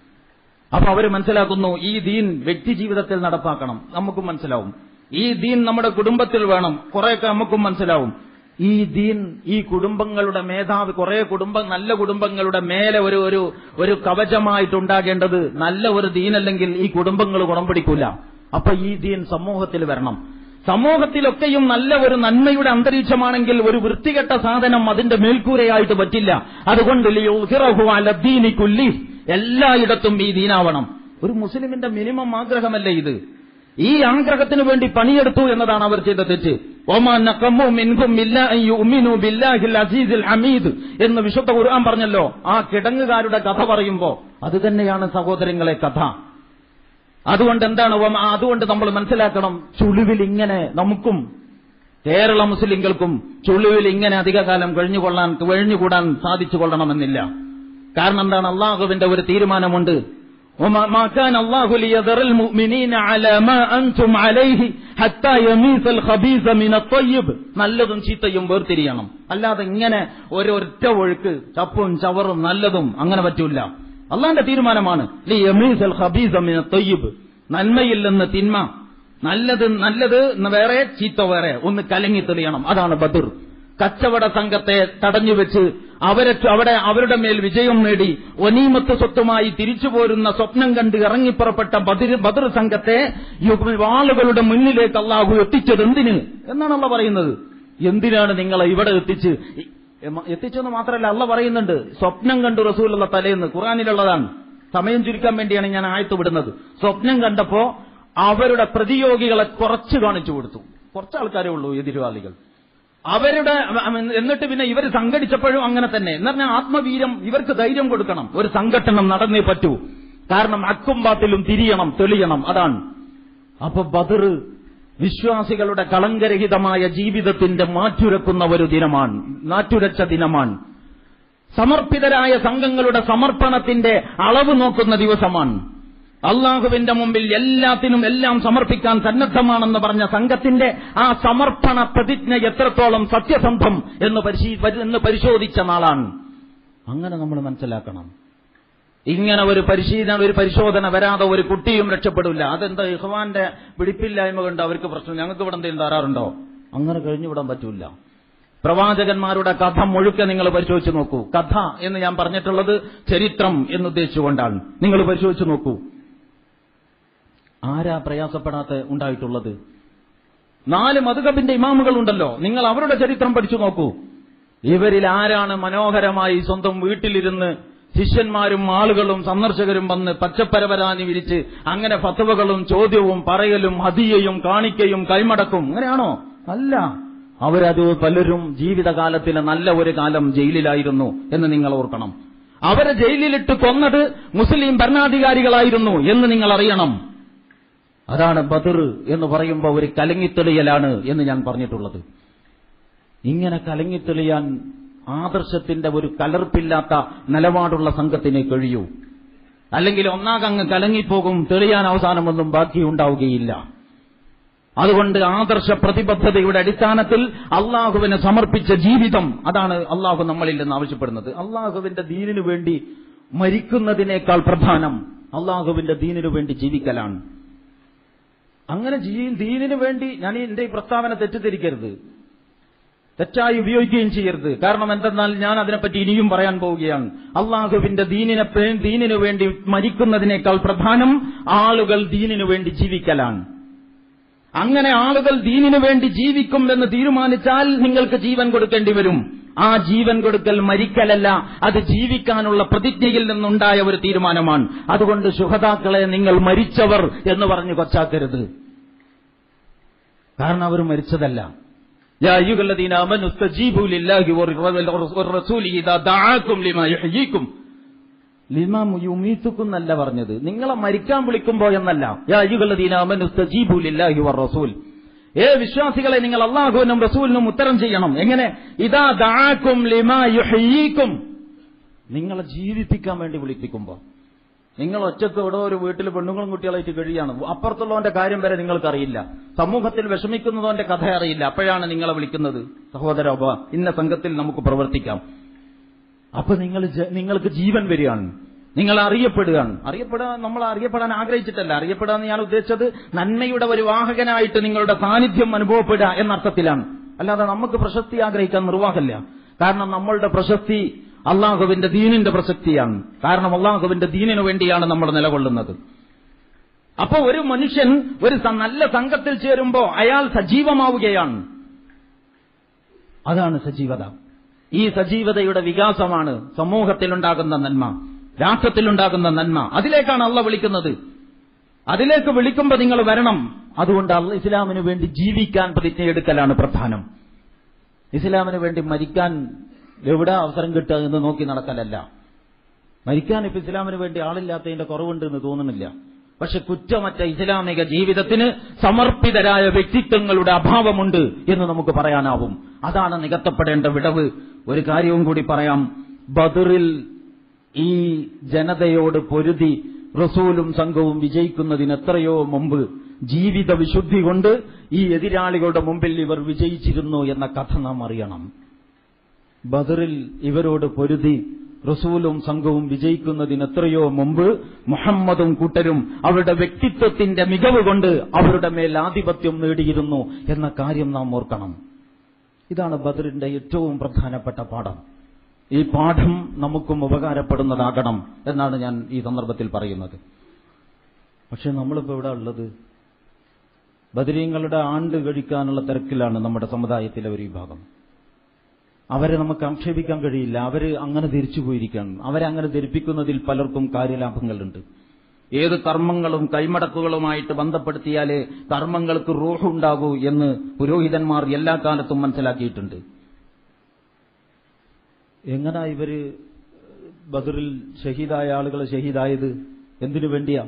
S1: അപ്പൊ അവര് മനസ്സിലാക്കുന്നു ഈ ദീൻ വ്യക്തി ജീവിതത്തിൽ നടപ്പാക്കണം നമുക്കും മനസ്സിലാവും ഈ ദീൻ നമ്മുടെ കുടുംബത്തിൽ വേണം കുറെയൊക്കെ നമുക്കും മനസ്സിലാവും ഈ ദീൻ ഈ കുടുംബങ്ങളുടെ മേധാവി കുറെ കുടുംബ നല്ല കുടുംബങ്ങളുടെ മേലെ ഒരു ഒരു ഒരു കവചമായിട്ടുണ്ടാകേണ്ടത് നല്ല ഒരു ദീനല്ലെങ്കിൽ ഈ കുടുംബങ്ങൾ ഗുണം പിടിക്കൂല അപ്പൊ ഈ ദീൻ സമൂഹത്തിൽ വരണം സമൂഹത്തിലൊക്കെയും നല്ല ഒരു നന്മയുടെ അന്തരീക്ഷമാണെങ്കിൽ ഒരു വൃത്തികെട്ട സാധനം അതിന്റെ മേൽക്കൂരയായിട്ട് പറ്റില്ല അതുകൊണ്ട് ലിയുദ്ഹിറഹു അല ദീനി കുല്ലി എല്ലായിടത്തും ഈ ദീനാവണം ഒരു മുസ്ലിമിന്റെ മിനിമം ആഗ്രഹമല്ലേ ഇത് ഈ ആഗ്രഹത്തിന് വേണ്ടി പണിയെടുത്തു എന്നതാണ് അവർ ചെയ്ത തെറ്റ് ഒമാ നഖമ്മു മിൻഹും ഇല്ലാ അൻ യുഅ്മിനു ബില്ലാഹിൽ അസീസിൽ ഹമീദ് എന്ന് വിശുദ്ധ ഖുർആൻ പറഞ്ഞല്ലോ ആ കിടങ്ങുകാരുടെ കഥ പറയുമ്പോ അത് തന്നെയാണ് സഹോദരങ്ങളെ കഥ അതുകൊണ്ട് എന്താണ് വമ- അതുകൊണ്ട് നമ്മൾ മനസ്സിലാക്കണം ചുളിവിൽ ഇങ്ങനെ നമുക്കും കേരള മുസ്ലിങ്ങൾക്കും ചുളിവിൽ ഇങ്ങനെ അധികകാലം കഴിഞ്ഞുകൊള്ളാൻ കഴിഞ്ഞുകൂടാൻ സാധിച്ചു കൊള്ളണമെന്നില്ല കാരണം എന്താണ് അള്ളാഹുവിന്റെ ഒരു തീരുമാനമുണ്ട് وما- ما كان الله ليذر المؤمنين على ما أنتم عليه حتى يميز الخبيث من الطيب നല്ലതും ചീത്തയും വേർതിരിയണം അല്ലാതെ ഇങ്ങനെ ഒരൊറ്റ ഒഴുക്ക് ചപ്പും ചവറും നല്ലതും അങ്ങനെ പറ്റൂല അള്ളാന്റെ തീരുമാനമാണ് ലി യമീസ് അൽ ഖബീസ മിന ത്വയ്യിബ് നന്മയിൽ നിന്ന് തിന്മ നല്ലത് നല്ലത് വേറെ ചീത്ത വേറെ ഒന്ന് കലങ്ങി തെളിയണം അതാണ് ബദർ കച്ചവട സംഘത്തെ തടഞ്ഞുവെച്ച് അവരെ അവിടെ അവരുടെ മേൽ വിജയം നേടി ഒനീമത്ത് സ്വത്തുമായി തിരിച്ചു പോരുന്ന സ്വപ്നം കണ്ട് ഇറങ്ങിപ്പുറപ്പെട്ട ബദിർ ബദർ സംഘത്തെ യു- വാളുകളുടെ മുന്നിലേക്ക് അള്ളാഹു എത്തിച്ചത് എന്തിന് എന്നാണ് അള്ള പറയുന്നത് എന്തിനാണ് നിങ്ങളെ ഇവിടെ എത്തിച്ച് എമ- എത്തിച്ചെന്ന് മാത്രമല്ല അള്ള പറയുന്നുണ്ട് സ്വപ്നം കണ്ടു റസൂലുള്ള തലേന്ന് ഖുറാനിലുള്ളതാണ് സമയം ചുരുക്കാൻ വേണ്ടിയാണ് ഞാൻ ആയത്ത് വിടുന്നത് സ്വപ്നം കണ്ടപ്പോ അവരുടെ പ്രതിയോഗികളെ കുറച്ച് കാണിച്ചു കൊടുത്തു കുറച്ച് ആൾക്കാരേ ഉള്ളൂ എതിരാളികൾ അവരുടെ എന്നിട്ട് പിന്നെ ഇവർ സംഘടിച്ചപ്പോഴും അങ്ങനെ തന്നെ എന്ന് പറഞ്ഞാൽ ആത്മവീര്യം ഇവർക്ക് ധൈര്യം കൊടുക്കണം ഒരു സംഘടനം നടന്നേ പറ്റൂ കാരണം അക്കും ബാത്തിലും തിരിയണം തെളിയണം അതാണ് അപ്പൊ ബദർ വിശ്വാസികളുടെ കളങ്കരഹിതമായ ജീവിതത്തിന്റെ മാറ്റുരക്കുന്ന ഒരു ദിനമാണ് മാറ്റുരച്ച ദിനമാണ് സമർപ്പിതരായ സംഘങ്ങളുടെ സമർപ്പണത്തിന്റെ അളവ് നോക്കുന്ന ദിവസമാണ് അള്ളാഹുവിന്റെ മുമ്പിൽ എല്ലാത്തിനും എല്ലാം സമർപ്പിക്കാൻ സന്നദ്ധമാണെന്ന് പറഞ്ഞ സംഘത്തിന്റെ ആ സമർപ്പണ പ്രതിജ്ഞ എത്രത്തോളം സത്യസന്ധം എന്ന് പരിശീ- എന്ന് പരിശോധിച്ച നാളാണ് അങ്ങനെ നമ്മൾ മനസ്സിലാക്കണം ഇങ്ങനെ ഒരു പരിശീലനം ഒരു പരിശോധന വരാതെ ഒരു കുട്ടിയും രക്ഷപ്പെടില്ല അതെന്താ ഇഹ്വാന്റെ പിടിപ്പില്ലായ്മ കൊണ്ട് അവർക്ക് പ്രശ്നം ഞങ്ങൾക്ക് ഇവിടെ എന്തെങ്കിലും തരാറുണ്ടോ അങ്ങനെ കഴിഞ്ഞുവിടാൻ പറ്റൂല പ്രവാചകന്മാരുടെ കഥ മുഴുക്കെ നിങ്ങൾ പരിശോധിച്ച് നോക്കൂ കഥ എന്ന് ഞാൻ പറഞ്ഞിട്ടുള്ളത് ചരിത്രം എന്നുദ്ദേശിച്ചുകൊണ്ടാണ് നിങ്ങൾ പരിശോധിച്ച് നോക്കൂ ആരാ പ്രയാസപ്പെടാത്ത ഉണ്ടായിട്ടുള്ളത് നാല് മധുകബിന്റെ ഇമാമുകൾ ഉണ്ടല്ലോ നിങ്ങൾ അവരുടെ ചരിത്രം പഠിച്ചു നോക്കൂ ഇവരിൽ ആരാണ് മനോഹരമായി സ്വന്തം വീട്ടിലിരുന്ന് ശിഷ്യന്മാരും ആളുകളും സന്ദർശകരും വന്ന് പച്ചപ്പരവരാനി വിരിച്ച് അങ്ങനെ ഫത്തവകളും ചോദ്യവും പറയലും ഹദിയയും കാണിക്കയും കൈമടക്കും അങ്ങനെയാണോ അല്ല അവരത് പലരും ജീവിതകാലത്തിലെ നല്ല ഒരു കാലം ജയിലിലായിരുന്നു എന്ന് നിങ്ങൾ ഓർക്കണം അവരെ ജയിലിലിട്ട് കൊന്നത് മുസ്ലിം ഭരണാധികാരികളായിരുന്നു എന്ന് നിങ്ങൾ അറിയണം അതാണ് ബദർ എന്ന് പറയുമ്പോൾ ഒരു കലങ്ങിത്തെളിയലാണ് എന്ന് ഞാൻ പറഞ്ഞിട്ടുള്ളത് ഇങ്ങനെ കലങ്ങിത്തെളിയാൻ ആദർശത്തിന്റെ ഒരു കലർപ്പില്ലാത്ത നിലപാടുള്ള സംഘത്തിനെ കഴിയൂ അല്ലെങ്കിൽ ഒന്നാകങ്ങ് കലങ്ങിപ്പോകും തെളിയാൻ അവസാനമൊന്നും ബാക്കിയുണ്ടാവുകയില്ല അതുകൊണ്ട് ആദർശ പ്രതിബദ്ധതയുടെ അടിസ്ഥാനത്തിൽ അള്ളാഹുവിന് സമർപ്പിച്ച ജീവിതം അതാണ് അള്ളാഹു നമ്മളിൽ നിന്ന് ആവശ്യപ്പെടുന്നത് അള്ളാഹുവിന്റെ ദീനിനു വേണ്ടി മരിക്കുന്നതിനേക്കാൾ പ്രധാനം അള്ളാഹുവിന്റെ ദീനിനു വേണ്ടി ജീവിക്കലാണ് അങ്ങനെ ജീ- ദീനിനു വേണ്ടി ഞാൻ ഈ എന്റെ ഈ പ്രസ്താവന തെറ്റിദ്ധരിക്കരുത് തെറ്റായി ഉപയോഗിക്കുകയും ചെയ്യരുത് കാരണം എന്തെന്നാൽ ഞാൻ അതിനെപ്പറ്റി ഇനിയും പറയാൻ പോവുകയാണ് അള്ളാഹുവിന്റെ ദീനിനെ പേ- ദീനിനു വേണ്ടി മരിക്കുന്നതിനേക്കാൾ പ്രധാനം ആളുകൾ ദീനിനു വേണ്ടി ജീവിക്കലാണ് അങ്ങനെ ആളുകൾ ദീനിനു വേണ്ടി ജീവിക്കും എന്ന് തീരുമാനിച്ചാൽ നിങ്ങൾക്ക് ജീവൻ കൊടുക്കേണ്ടി വരും ആ ജീവൻ കൊടുക്കൽ മരിക്കലല്ല അത് ജീവിക്കാനുള്ള പ്രതിജ്ഞയിൽ നിന്നുണ്ടായ ഒരു തീരുമാനമാണ് അതുകൊണ്ട് ശുഹതാക്കളെ നിങ്ങൾ മരിച്ചവർ എന്ന് പറഞ്ഞ് കൊച്ചാക്കരുത് കാരണം അവർ മരിച്ചതല്ല يا أيها الذين آمنوا استجيبوا لله والرسول إذا دعاكم لما يحييكم ലിമാ യുമീത്തുക്കും എന്നല്ല പറഞ്ഞത് നിങ്ങളെ മരിക്കാൻ വിളിക്കുമ്പോ എന്നല്ല യാ അയ്യുഹല്ലദീന ആമനു ഇസ്തജീബു ലില്ലാഹി വറസൂൽ ഏ വിശ്വാസികളെ നിങ്ങൾ അള്ളാഹുവിനും റസൂലിനും ഉത്തരം ചെയ്യണം എങ്ങനെ ഇതാ ദാക്കും ലിമാ യുഹീക്കും നിങ്ങളെ ജീവിപ്പിക്കാൻ വേണ്ടി വിളിപ്പിക്കുമ്പോ നിങ്ങൾ ഒറ്റക്ക് ഇവിടെ ഒരു വീട്ടിൽ പെണ്ണുങ്ങളും കുട്ടികളായിട്ട് കഴിയാണ് അപ്പുറത്തുള്ളവന്റെ കാര്യം വരെ നിങ്ങൾക്കറിയില്ല സമൂഹത്തിൽ വിഷമിക്കുന്നതോന്റെ കഥ അറിയില്ല അപ്പോഴാണ് നിങ്ങളെ വിളിക്കുന്നത് സഹോദര ഉവ്വ, ഇന്ന സംഘത്തിൽ നമുക്ക് പ്രവർത്തിക്കാം അപ്പൊ നിങ്ങൾ ജ- നിങ്ങൾക്ക് ജീവൻ വരികയാണ് നിങ്ങൾ അറിയപ്പെടുകയാണ് അറിയപ്പെടാൻ നമ്മൾ അറിയപ്പെടാൻ ആഗ്രഹിച്ചിട്ടല്ല അറിയപ്പെടാന്ന് ഞാൻ ഉദ്ദേശിച്ചത് നന്മയുടെ ഒരു വാഹകനായിട്ട് നിങ്ങളുടെ സാന്നിധ്യം അനുഭവപ്പെടുക എന്നർത്ഥത്തിലാണ് അല്ലാതെ നമുക്ക് പ്രശസ്തി ആഗ്രഹിക്കാൻ നിർവാഹമില്ല കാരണം നമ്മളുടെ പ്രശസ്തി അള്ളാഹുവിന്റെ ദീനിന്റെ പ്രസക്തിയാണ് കാരണം അള്ളാഹുവിന്റെ ദീനിനു വേണ്ടിയാണ് നമ്മൾ നിലകൊള്ളുന്നത് അപ്പൊ ഒരു മനുഷ്യൻ ഒരു സ- നല്ല സംഘത്തിൽ ചേരുമ്പോ അയാൾ സജീവമാവുകയാണ് അതാണ് സജീവത ഈ സജീവതയുടെ വികാസമാണ് സമൂഹത്തിലുണ്ടാകുന്ന നന്മ രാഷ്ട്രത്തിലുണ്ടാകുന്ന നന്മ അതിലേക്കാണ് അള്ള വിളിക്കുന്നത് അതിലേക്ക് വിളിക്കുമ്പോൾ നിങ്ങൾ വരണം അതുകൊണ്ട് അള്ള ഇസ്ലാമിന് വേണ്ടി ജീവിക്കാൻ പ്രതിജ്ഞയെടുക്കലാണ് പ്രധാനം ഇസ്ലാമിന് വേണ്ടി മരിക്കാൻ എവിടെ അവസരം കിട്ടുക എന്ന് നോക്കി നടക്കലല്ല മരിക്കാൻ ഇപ്പൊ ഇസ്ലാമിന് വേണ്ടി ആളില്ലാത്തതിന്റെ കുറവുണ്ട് എന്ന് തോന്നുന്നില്ല പക്ഷെ കുറ്റമറ്റ ഇസ്ലാമിക ജീവിതത്തിന് സമർപ്പിതരായ വ്യക്തിത്വങ്ങളുടെ അഭാവമുണ്ട് എന്ന് നമുക്ക് പറയാനാവും അതാണ് നികത്തപ്പെടേണ്ട വിടവ് ഒരു കാര്യവും കൂടി പറയാം ബദറിൽ ഈ ജനതയോട് പൊരുതി റസൂലും സംഘവും വിജയിക്കുന്നതിന് എത്രയോ മുമ്പ് ജീവിത വിശുദ്ധി കൊണ്ട് ഈ എതിരാളികളുടെ മുമ്പിൽ ഇവർ വിജയിച്ചിരുന്നു എന്ന കഥ നാം അറിയണം ബദറിൽ ഇവരോട് പൊരുതി റസൂലും സംഘവും വിജയിക്കുന്നതിന് എത്രയോ മുമ്പ് മുഹമ്മദും കൂട്ടരും അവരുടെ വ്യക്തിത്വത്തിന്റെ മികവ് കൊണ്ട് അവരുടെ മേൽ ആധിപത്യം നേടിയിരുന്നു എന്ന കാര്യം നാം ഓർക്കണം ഇതാണ് ബദറിന്റെ ഏറ്റവും പ്രധാനപ്പെട്ട പാഠം ഈ പാഠം നമുക്കും ഉപകാരപ്പെടുന്നതാകണം എന്നാണ് ഞാൻ ഈ സന്ദർഭത്തിൽ പറയുന്നത് പക്ഷെ നമ്മളിപ്പോ ഇവിടെ ഉള്ളത് ബദരീങ്ങളുടെ ആണ്ട് കഴിക്കാനുള്ള തിരക്കിലാണ് നമ്മുടെ സമുദായത്തിലെ ഒരു വിഭാഗം അവരെ നമുക്ക് ആക്ഷേപിക്കാൻ കഴിയില്ല അവര് അങ്ങനെ ധരിച്ചു പോയിരിക്കുകയാണ് അവരെ അങ്ങനെ ധരിപ്പിക്കുന്നതിൽ പലർക്കും കാര്യലാഭങ്ങളുണ്ട് ഏത് കർമ്മങ്ങളും കൈമടക്കുകളുമായിട്ട് ബന്ധപ്പെടുത്തിയാലേ കർമ്മങ്ങൾക്ക് റൂഹുണ്ടാകൂ എന്ന് പുരോഹിതന്മാർ എല്ലാ കാലത്തും മനസ്സിലാക്കിയിട്ടുണ്ട് എങ്ങനാ ഇവര് ബദറിൽ ഷഹീദായ ആളുകൾ ഷഹീദായത് എന്തിനു വേണ്ടിയാ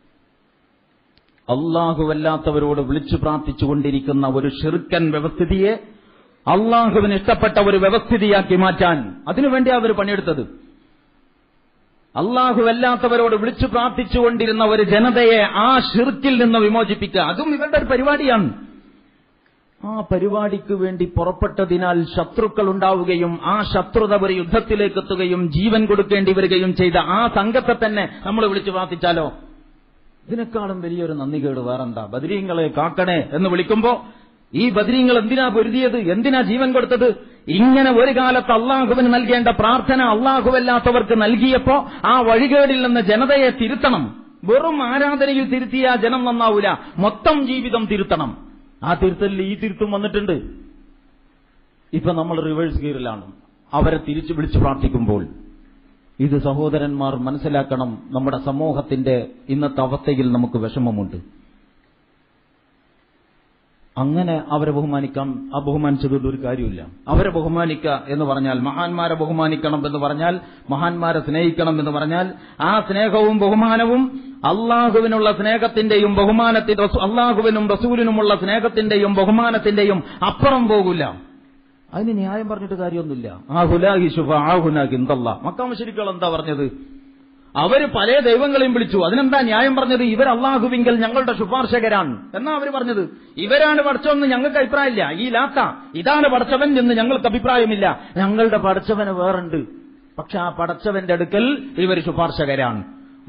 S1: അള്ളാഹുവല്ലാത്തവരോട് വിളിച്ചു പ്രാർത്ഥിച്ചുകൊണ്ടിരിക്കുന്ന ഒരു ഷിർക്കൻ വ്യവസ്ഥിതിയെ അള്ളാഹുവിന് ഇഷ്ടപ്പെട്ട ഒരു വ്യവസ്ഥിതിയാക്കി മാറ്റാൻ അതിനുവേണ്ടി അവർ പണിയെടുത്തത് അള്ളാഹുവല്ലാത്തവരോട് വിളിച്ചു പ്രാർത്ഥിച്ചുകൊണ്ടിരുന്ന ഒരു ജനതയെ ആ ഷിർക്കിൽ നിന്ന് വിമോചിപ്പിക്കുക അതും ഇവരുടെ ഒരു പരിപാടിയാണ് ആ പരിപാടിക്ക് വേണ്ടി പുറപ്പെട്ടതിനാൽ ശത്രുക്കൾ ഉണ്ടാവുകയും ആ ശത്രുത ഒരു യുദ്ധത്തിലേക്ക് എത്തുകയും ജീവൻ കൊടുക്കേണ്ടി വരികയും ചെയ്ത ആ സംഘത്തെ തന്നെ നമ്മൾ വിളിച്ചു പ്രാർത്ഥിച്ചാലോ ഇതിനേക്കാളും വലിയൊരു നന്ദികേട് വേറെന്താ ബദരീങ്ങളെ കാക്കണേ എന്ന് വിളിക്കുമ്പോ ഈ ബദരീങ്ങൾ എന്തിനാ പൊരുതിയത് എന്തിനാ ജീവൻ കൊടുത്തത് ഇങ്ങനെ ഒരു കാലത്ത് അള്ളാഹുവിന് നൽകേണ്ട പ്രാർത്ഥന അള്ളാഹുവല്ലാത്തവർക്ക് നൽകിയപ്പോ ആ വഴികേടിൽ നിന്ന് ജനതയെ തിരുത്തണം വെറും ആരാധനയിൽ തിരുത്തിയ ജനം നന്നാവൂല മൊത്തം ജീവിതം തിരുത്തണം ആ തിരുത്തലിൽ ഈ തിരുത്തും വന്നിട്ടുണ്ട് ഇപ്പൊ നമ്മൾ റിവേഴ്സ് ഗിയറിലാണ് അവരെ തിരിച്ചു വിളിച്ചു പ്രാർത്ഥിക്കുമ്പോൾ ഇത് സഹോദരന്മാർ മനസ്സിലാക്കണം നമ്മുടെ സമൂഹത്തിന്റെ ഇന്നത്തെ അവസ്ഥയിൽ നമുക്ക് വിഷമമുണ്ട് അങ്ങനെ അവരെ ബഹുമാനിക്കാം ആ ബഹുമാനിച്ചതുകൊണ്ട് ഒരു കാര്യമില്ല അവരെ ബഹുമാനിക്കുക എന്ന് പറഞ്ഞാൽ മഹാന്മാരെ ബഹുമാനിക്കണം എന്ന് പറഞ്ഞാൽ മഹാന്മാരെ സ്നേഹിക്കണം എന്ന് പറഞ്ഞാൽ ആ സ്നേഹവും ബഹുമാനവും അള്ളാഹുവിനുള്ള സ്നേഹത്തിന്റെയും ബഹുമാനത്തിന്റെ അള്ളാഹുവിനും റസൂലിനുമുള്ള സ്നേഹത്തിന്റെയും ബഹുമാനത്തിന്റെയും അപ്പുറം പോകില്ല അതിന് ന്യായം പറഞ്ഞിട്ട് കാര്യമൊന്നുമില്ല ആ ഹുലാഹി ശുഭ ആ ഹുനാഹി എന്തല്ല മക്കാമശരിക്കൾ എന്താ പറഞ്ഞത് അവര് പല ദൈവങ്ങളെയും വിളിച്ചു അതിനെന്താ ന്യായം പറഞ്ഞത് ഇവർ അള്ളാഹുവിങ്കൽ ഞങ്ങളുടെ ശുപാർശകരാണ് എന്നാ അവര് പറഞ്ഞത് ഇവരാണ് പഠിച്ചവെന്ന് ഞങ്ങൾക്ക് അഭിപ്രായമില്ല ഈ ലാത്ത ഇതാണ് പഠിച്ചവൻ എന്ന് ഞങ്ങൾക്ക് അഭിപ്രായമില്ല ഞങ്ങളുടെ പഠിച്ചവന് വേറുണ്ട് പക്ഷെ ആ പടച്ചവന്റെ അടുക്കൽ ഇവർ ശുപാർശകരാണ്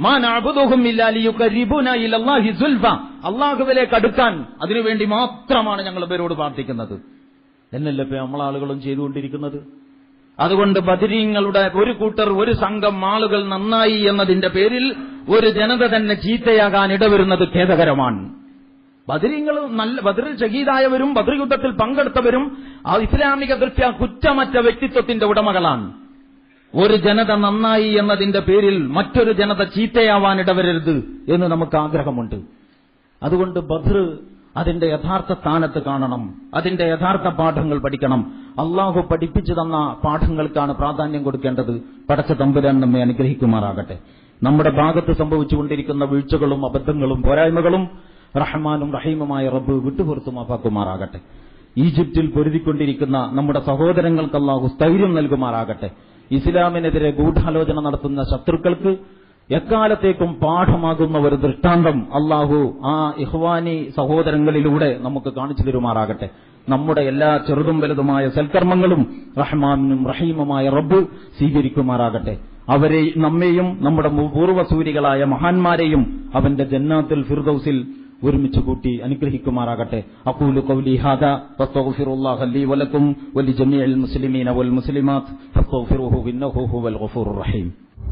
S1: അള്ളാഹുവിലേക്ക് അടുക്കാൻ അതിനുവേണ്ടി മാത്രമാണ് ഞങ്ങൾ ഇവരോട് പ്രാർത്ഥിക്കുന്നത് എന്നല്ലേ ഇപ്പൊ നമ്മളാളുകളും ചെയ്തുകൊണ്ടിരിക്കുന്നത് അതുകൊണ്ട് ബദരീങ്ങളുടെ ഒരു കൂട്ടർ ഒരു സംഘം ആളുകൾ നന്നായി എന്നതിന്റെ പേരിൽ ഒരു ജനത തന്നെ ചീത്തയാകാൻ ഇടവരുന്നത് ഖേദകരമാണ് ബദരീങ്ങൾ നല്ല ബദറിൽ ഷഹീദായവരും ബദർ യുദ്ധത്തിൽ പങ്കെടുത്തവരും ആ ഇസ്ലാമിക ദൃഷ്ട്യ കുറ്റമറ്റ വ്യക്തിത്വത്തിന്റെ ഉടമകളാണ് ഒരു ജനത നന്നായി എന്നതിന്റെ പേരിൽ മറ്റൊരു ജനത ചീത്തയാവാൻ ഇടവരരുത് എന്ന് നമുക്ക് ആഗ്രഹമുണ്ട് അതുകൊണ്ട് ബദർ അതിന്റെ യഥാർത്ഥ സ്ഥാനത്ത് കാണണം അതിന്റെ യഥാർത്ഥ പാഠങ്ങൾ പഠിക്കണം അള്ളാഹു പഠിപ്പിച്ചു തന്ന പാഠങ്ങൾക്കാണ് പ്രാധാന്യം കൊടുക്കേണ്ടത് പടച്ച തമ്പുരാൻ നമ്മെ അനുഗ്രഹിക്കുമാറാകട്ടെ നമ്മുടെ ഭാഗത്ത് സംഭവിച്ചുകൊണ്ടിരിക്കുന്ന വീഴ്ചകളും അബദ്ധങ്ങളും പോരായ്മകളും റഹ്മാനും റഹീമുമായ റബ്ബ് വിട്ടുപുറത്തു മാപ്പാക്കുമാറാകട്ടെ ഈജിപ്തിൽ പൊരുതിക്കൊണ്ടിരിക്കുന്ന നമ്മുടെ സഹോദരങ്ങൾക്ക് അള്ളാഹു സ്ഥൈര്യം നൽകുമാറാകട്ടെ ഇസ്ലാമിനെതിരെ ഗൂഢാലോചന നടത്തുന്ന ശത്രുക്കൾക്ക് എക്കാലത്തേക്കും പാഠമാകുന്ന ഒരു ദൃഷ്ടാന്തം അള്ളാഹു ആ ഇഹ്വാനി സഹോദരങ്ങളിലൂടെ നമുക്ക് കാണിച്ചു തരുമാറാകട്ടെ നമ്മുടെ എല്ലാ ചെറുതും വലുതുമായ സൽക്കർമ്മങ്ങളും റഹ്മാനും റഹീമുമായ റബ്ബ് സ്വീകരിക്കുമാറാകട്ടെ അവരെ നമ്മെയും നമ്മുടെ പൂർവ്വസൂരികളായ മഹാന്മാരെയും അവന്റെ ജന്നാത്തിൽ ഫിർദൌസിൽ ഒരുമിച്ച് കൂട്ടി അനുഗ്രഹിക്കുമാറാകട്ടെ അഖൂലു ഖൗലി ഹാദാ വസ്തഗ്ഫിറുല്ലാഹ ലീ വലക്കും വലി ജമീഇൽ മുസ്ലിമീന വൽ മുസ്ലിമാത്ത് ഫസ്തഗ്ഫിറുഹു ഇന്നഹു ഹുവൽ ഗഫൂറുർ റഹീം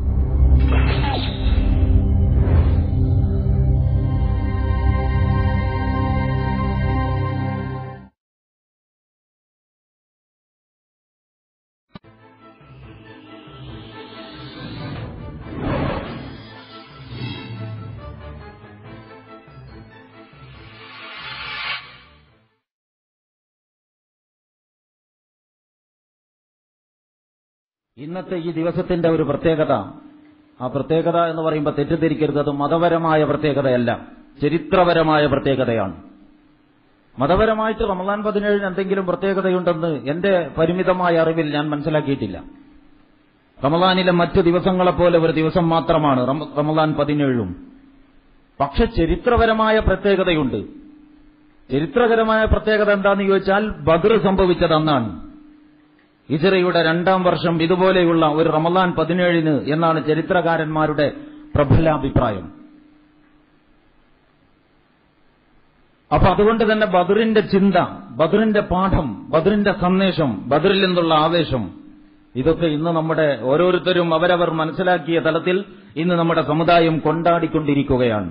S1: ഇന്നത്തെ ഈ ദിവസത്തിന്റെ ഒരു പ്രത്യേകത ആ പ്രത്യേകത എന്ന് പറയുമ്പോൾ തെറ്റിദ്ധരിക്കരുത് അത് മതപരമായ പ്രത്യേകതയല്ല ചരിത്രപരമായ പ്രത്യേകതയാണ് മതപരമായിട്ട് റമദാൻ പതിനേഴിന് എന്തെങ്കിലും പ്രത്യേകതയുണ്ടെന്ന് എന്റെ പരിമിതമായ അറിവിൽ ഞാൻ മനസ്സിലാക്കിയിട്ടില്ല റമദാനിലെ മറ്റു ദിവസങ്ങളെപ്പോലെ ഒരു ദിവസം മാത്രമാണ് റമദാൻ പതിനേഴും പക്ഷെ ചരിത്രപരമായ പ്രത്യേകതയുണ്ട് ചരിത്രപരമായ പ്രത്യേകത എന്താണെന്ന് ചോദിച്ചാൽ ബദർ സംഭവിച്ചത് അന്നാണ് ഇജറയുടെ രണ്ടാം വർഷം ഇതുപോലെയുള്ള ഒരു റമദാൻ പതിനേഴിന് എന്നാണ് ചരിത്രകാരന്മാരുടെ പ്രബലാഭിപ്രായം അപ്പൊ അതുകൊണ്ട് തന്നെ ബദറിന്റെ ചിന്ത ബദറിന്റെ പാഠം ബദറിന്റെ സന്ദേശം ബദറിൽ നിന്നുള്ള ആവേശം ഇതൊക്കെ ഇന്ന് നമ്മുടെ ഓരോരുത്തരും അവരവർ മനസ്സിലാക്കിയ തലത്തിൽ ഇന്ന് നമ്മുടെ സമുദായം കൊണ്ടാടിക്കൊണ്ടിരിക്കുകയാണ്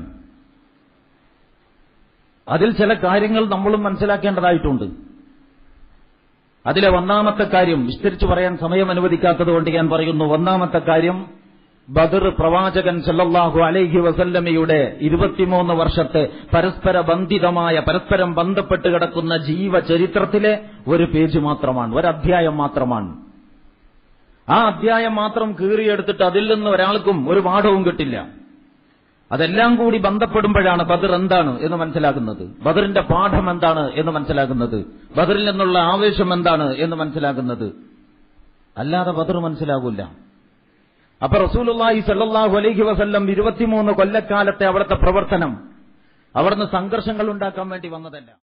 S1: അതിൽ ചില കാര്യങ്ങൾ നമ്മളും മനസ്സിലാക്കേണ്ടതായിട്ടുണ്ട് അതിലെ ഒന്നാമത്തെ കാര്യം വിസ്തരിച്ചു പറയാൻ സമയം അനുവദിക്കാത്തത് കൊണ്ട് ഞാൻ പറയുന്നു ഒന്നാമത്തെ കാര്യം ബദർ പ്രവാചകൻ സല്ലല്ലാഹു അലൈഹി വസല്ലമയുടെ ഇരുപത്തിമൂന്ന് വർഷത്തെ പരസ്പര ബന്ധിതമായ പരസ്പരം ബന്ധപ്പെട്ട് കിടക്കുന്ന ജീവചരിത്രത്തിലെ ഒരു പേജ് മാത്രമാണ് ഒരു അധ്യായം മാത്രമാണ് ആ അധ്യായം മാത്രം കീറിയെടുത്തിട്ട് അതിൽ നിന്ന് ഒരാൾക്കും ഒരു പാഠവും കിട്ടില്ല അതെല്ലാം കൂടി ബന്ധപ്പെടുമ്പോഴാണ് ബദർ എന്താണ് എന്ന് മനസ്സിലാക്കുന്നത് ബദറിന്റെ പാഠം എന്താണ് എന്ന് മനസ്സിലാക്കുന്നത് ബദറിൽ നിന്നുള്ള ആവേശം എന്താണ് എന്ന് മനസ്സിലാക്കുന്നത് അല്ലാതെ ബദർ മനസ്സിലാകൂല അപ്പൊ റസൂലുള്ളാഹി സല്ലല്ലാഹു അലൈഹി വസല്ലം ഇരുപത്തിമൂന്ന് കൊല്ലക്കാലത്തെ അവിടുത്തെ പ്രവർത്തനം അവിടുന്ന് സംഘർഷങ്ങൾ ഉണ്ടാക്കാൻ വേണ്ടി വന്നതല്ല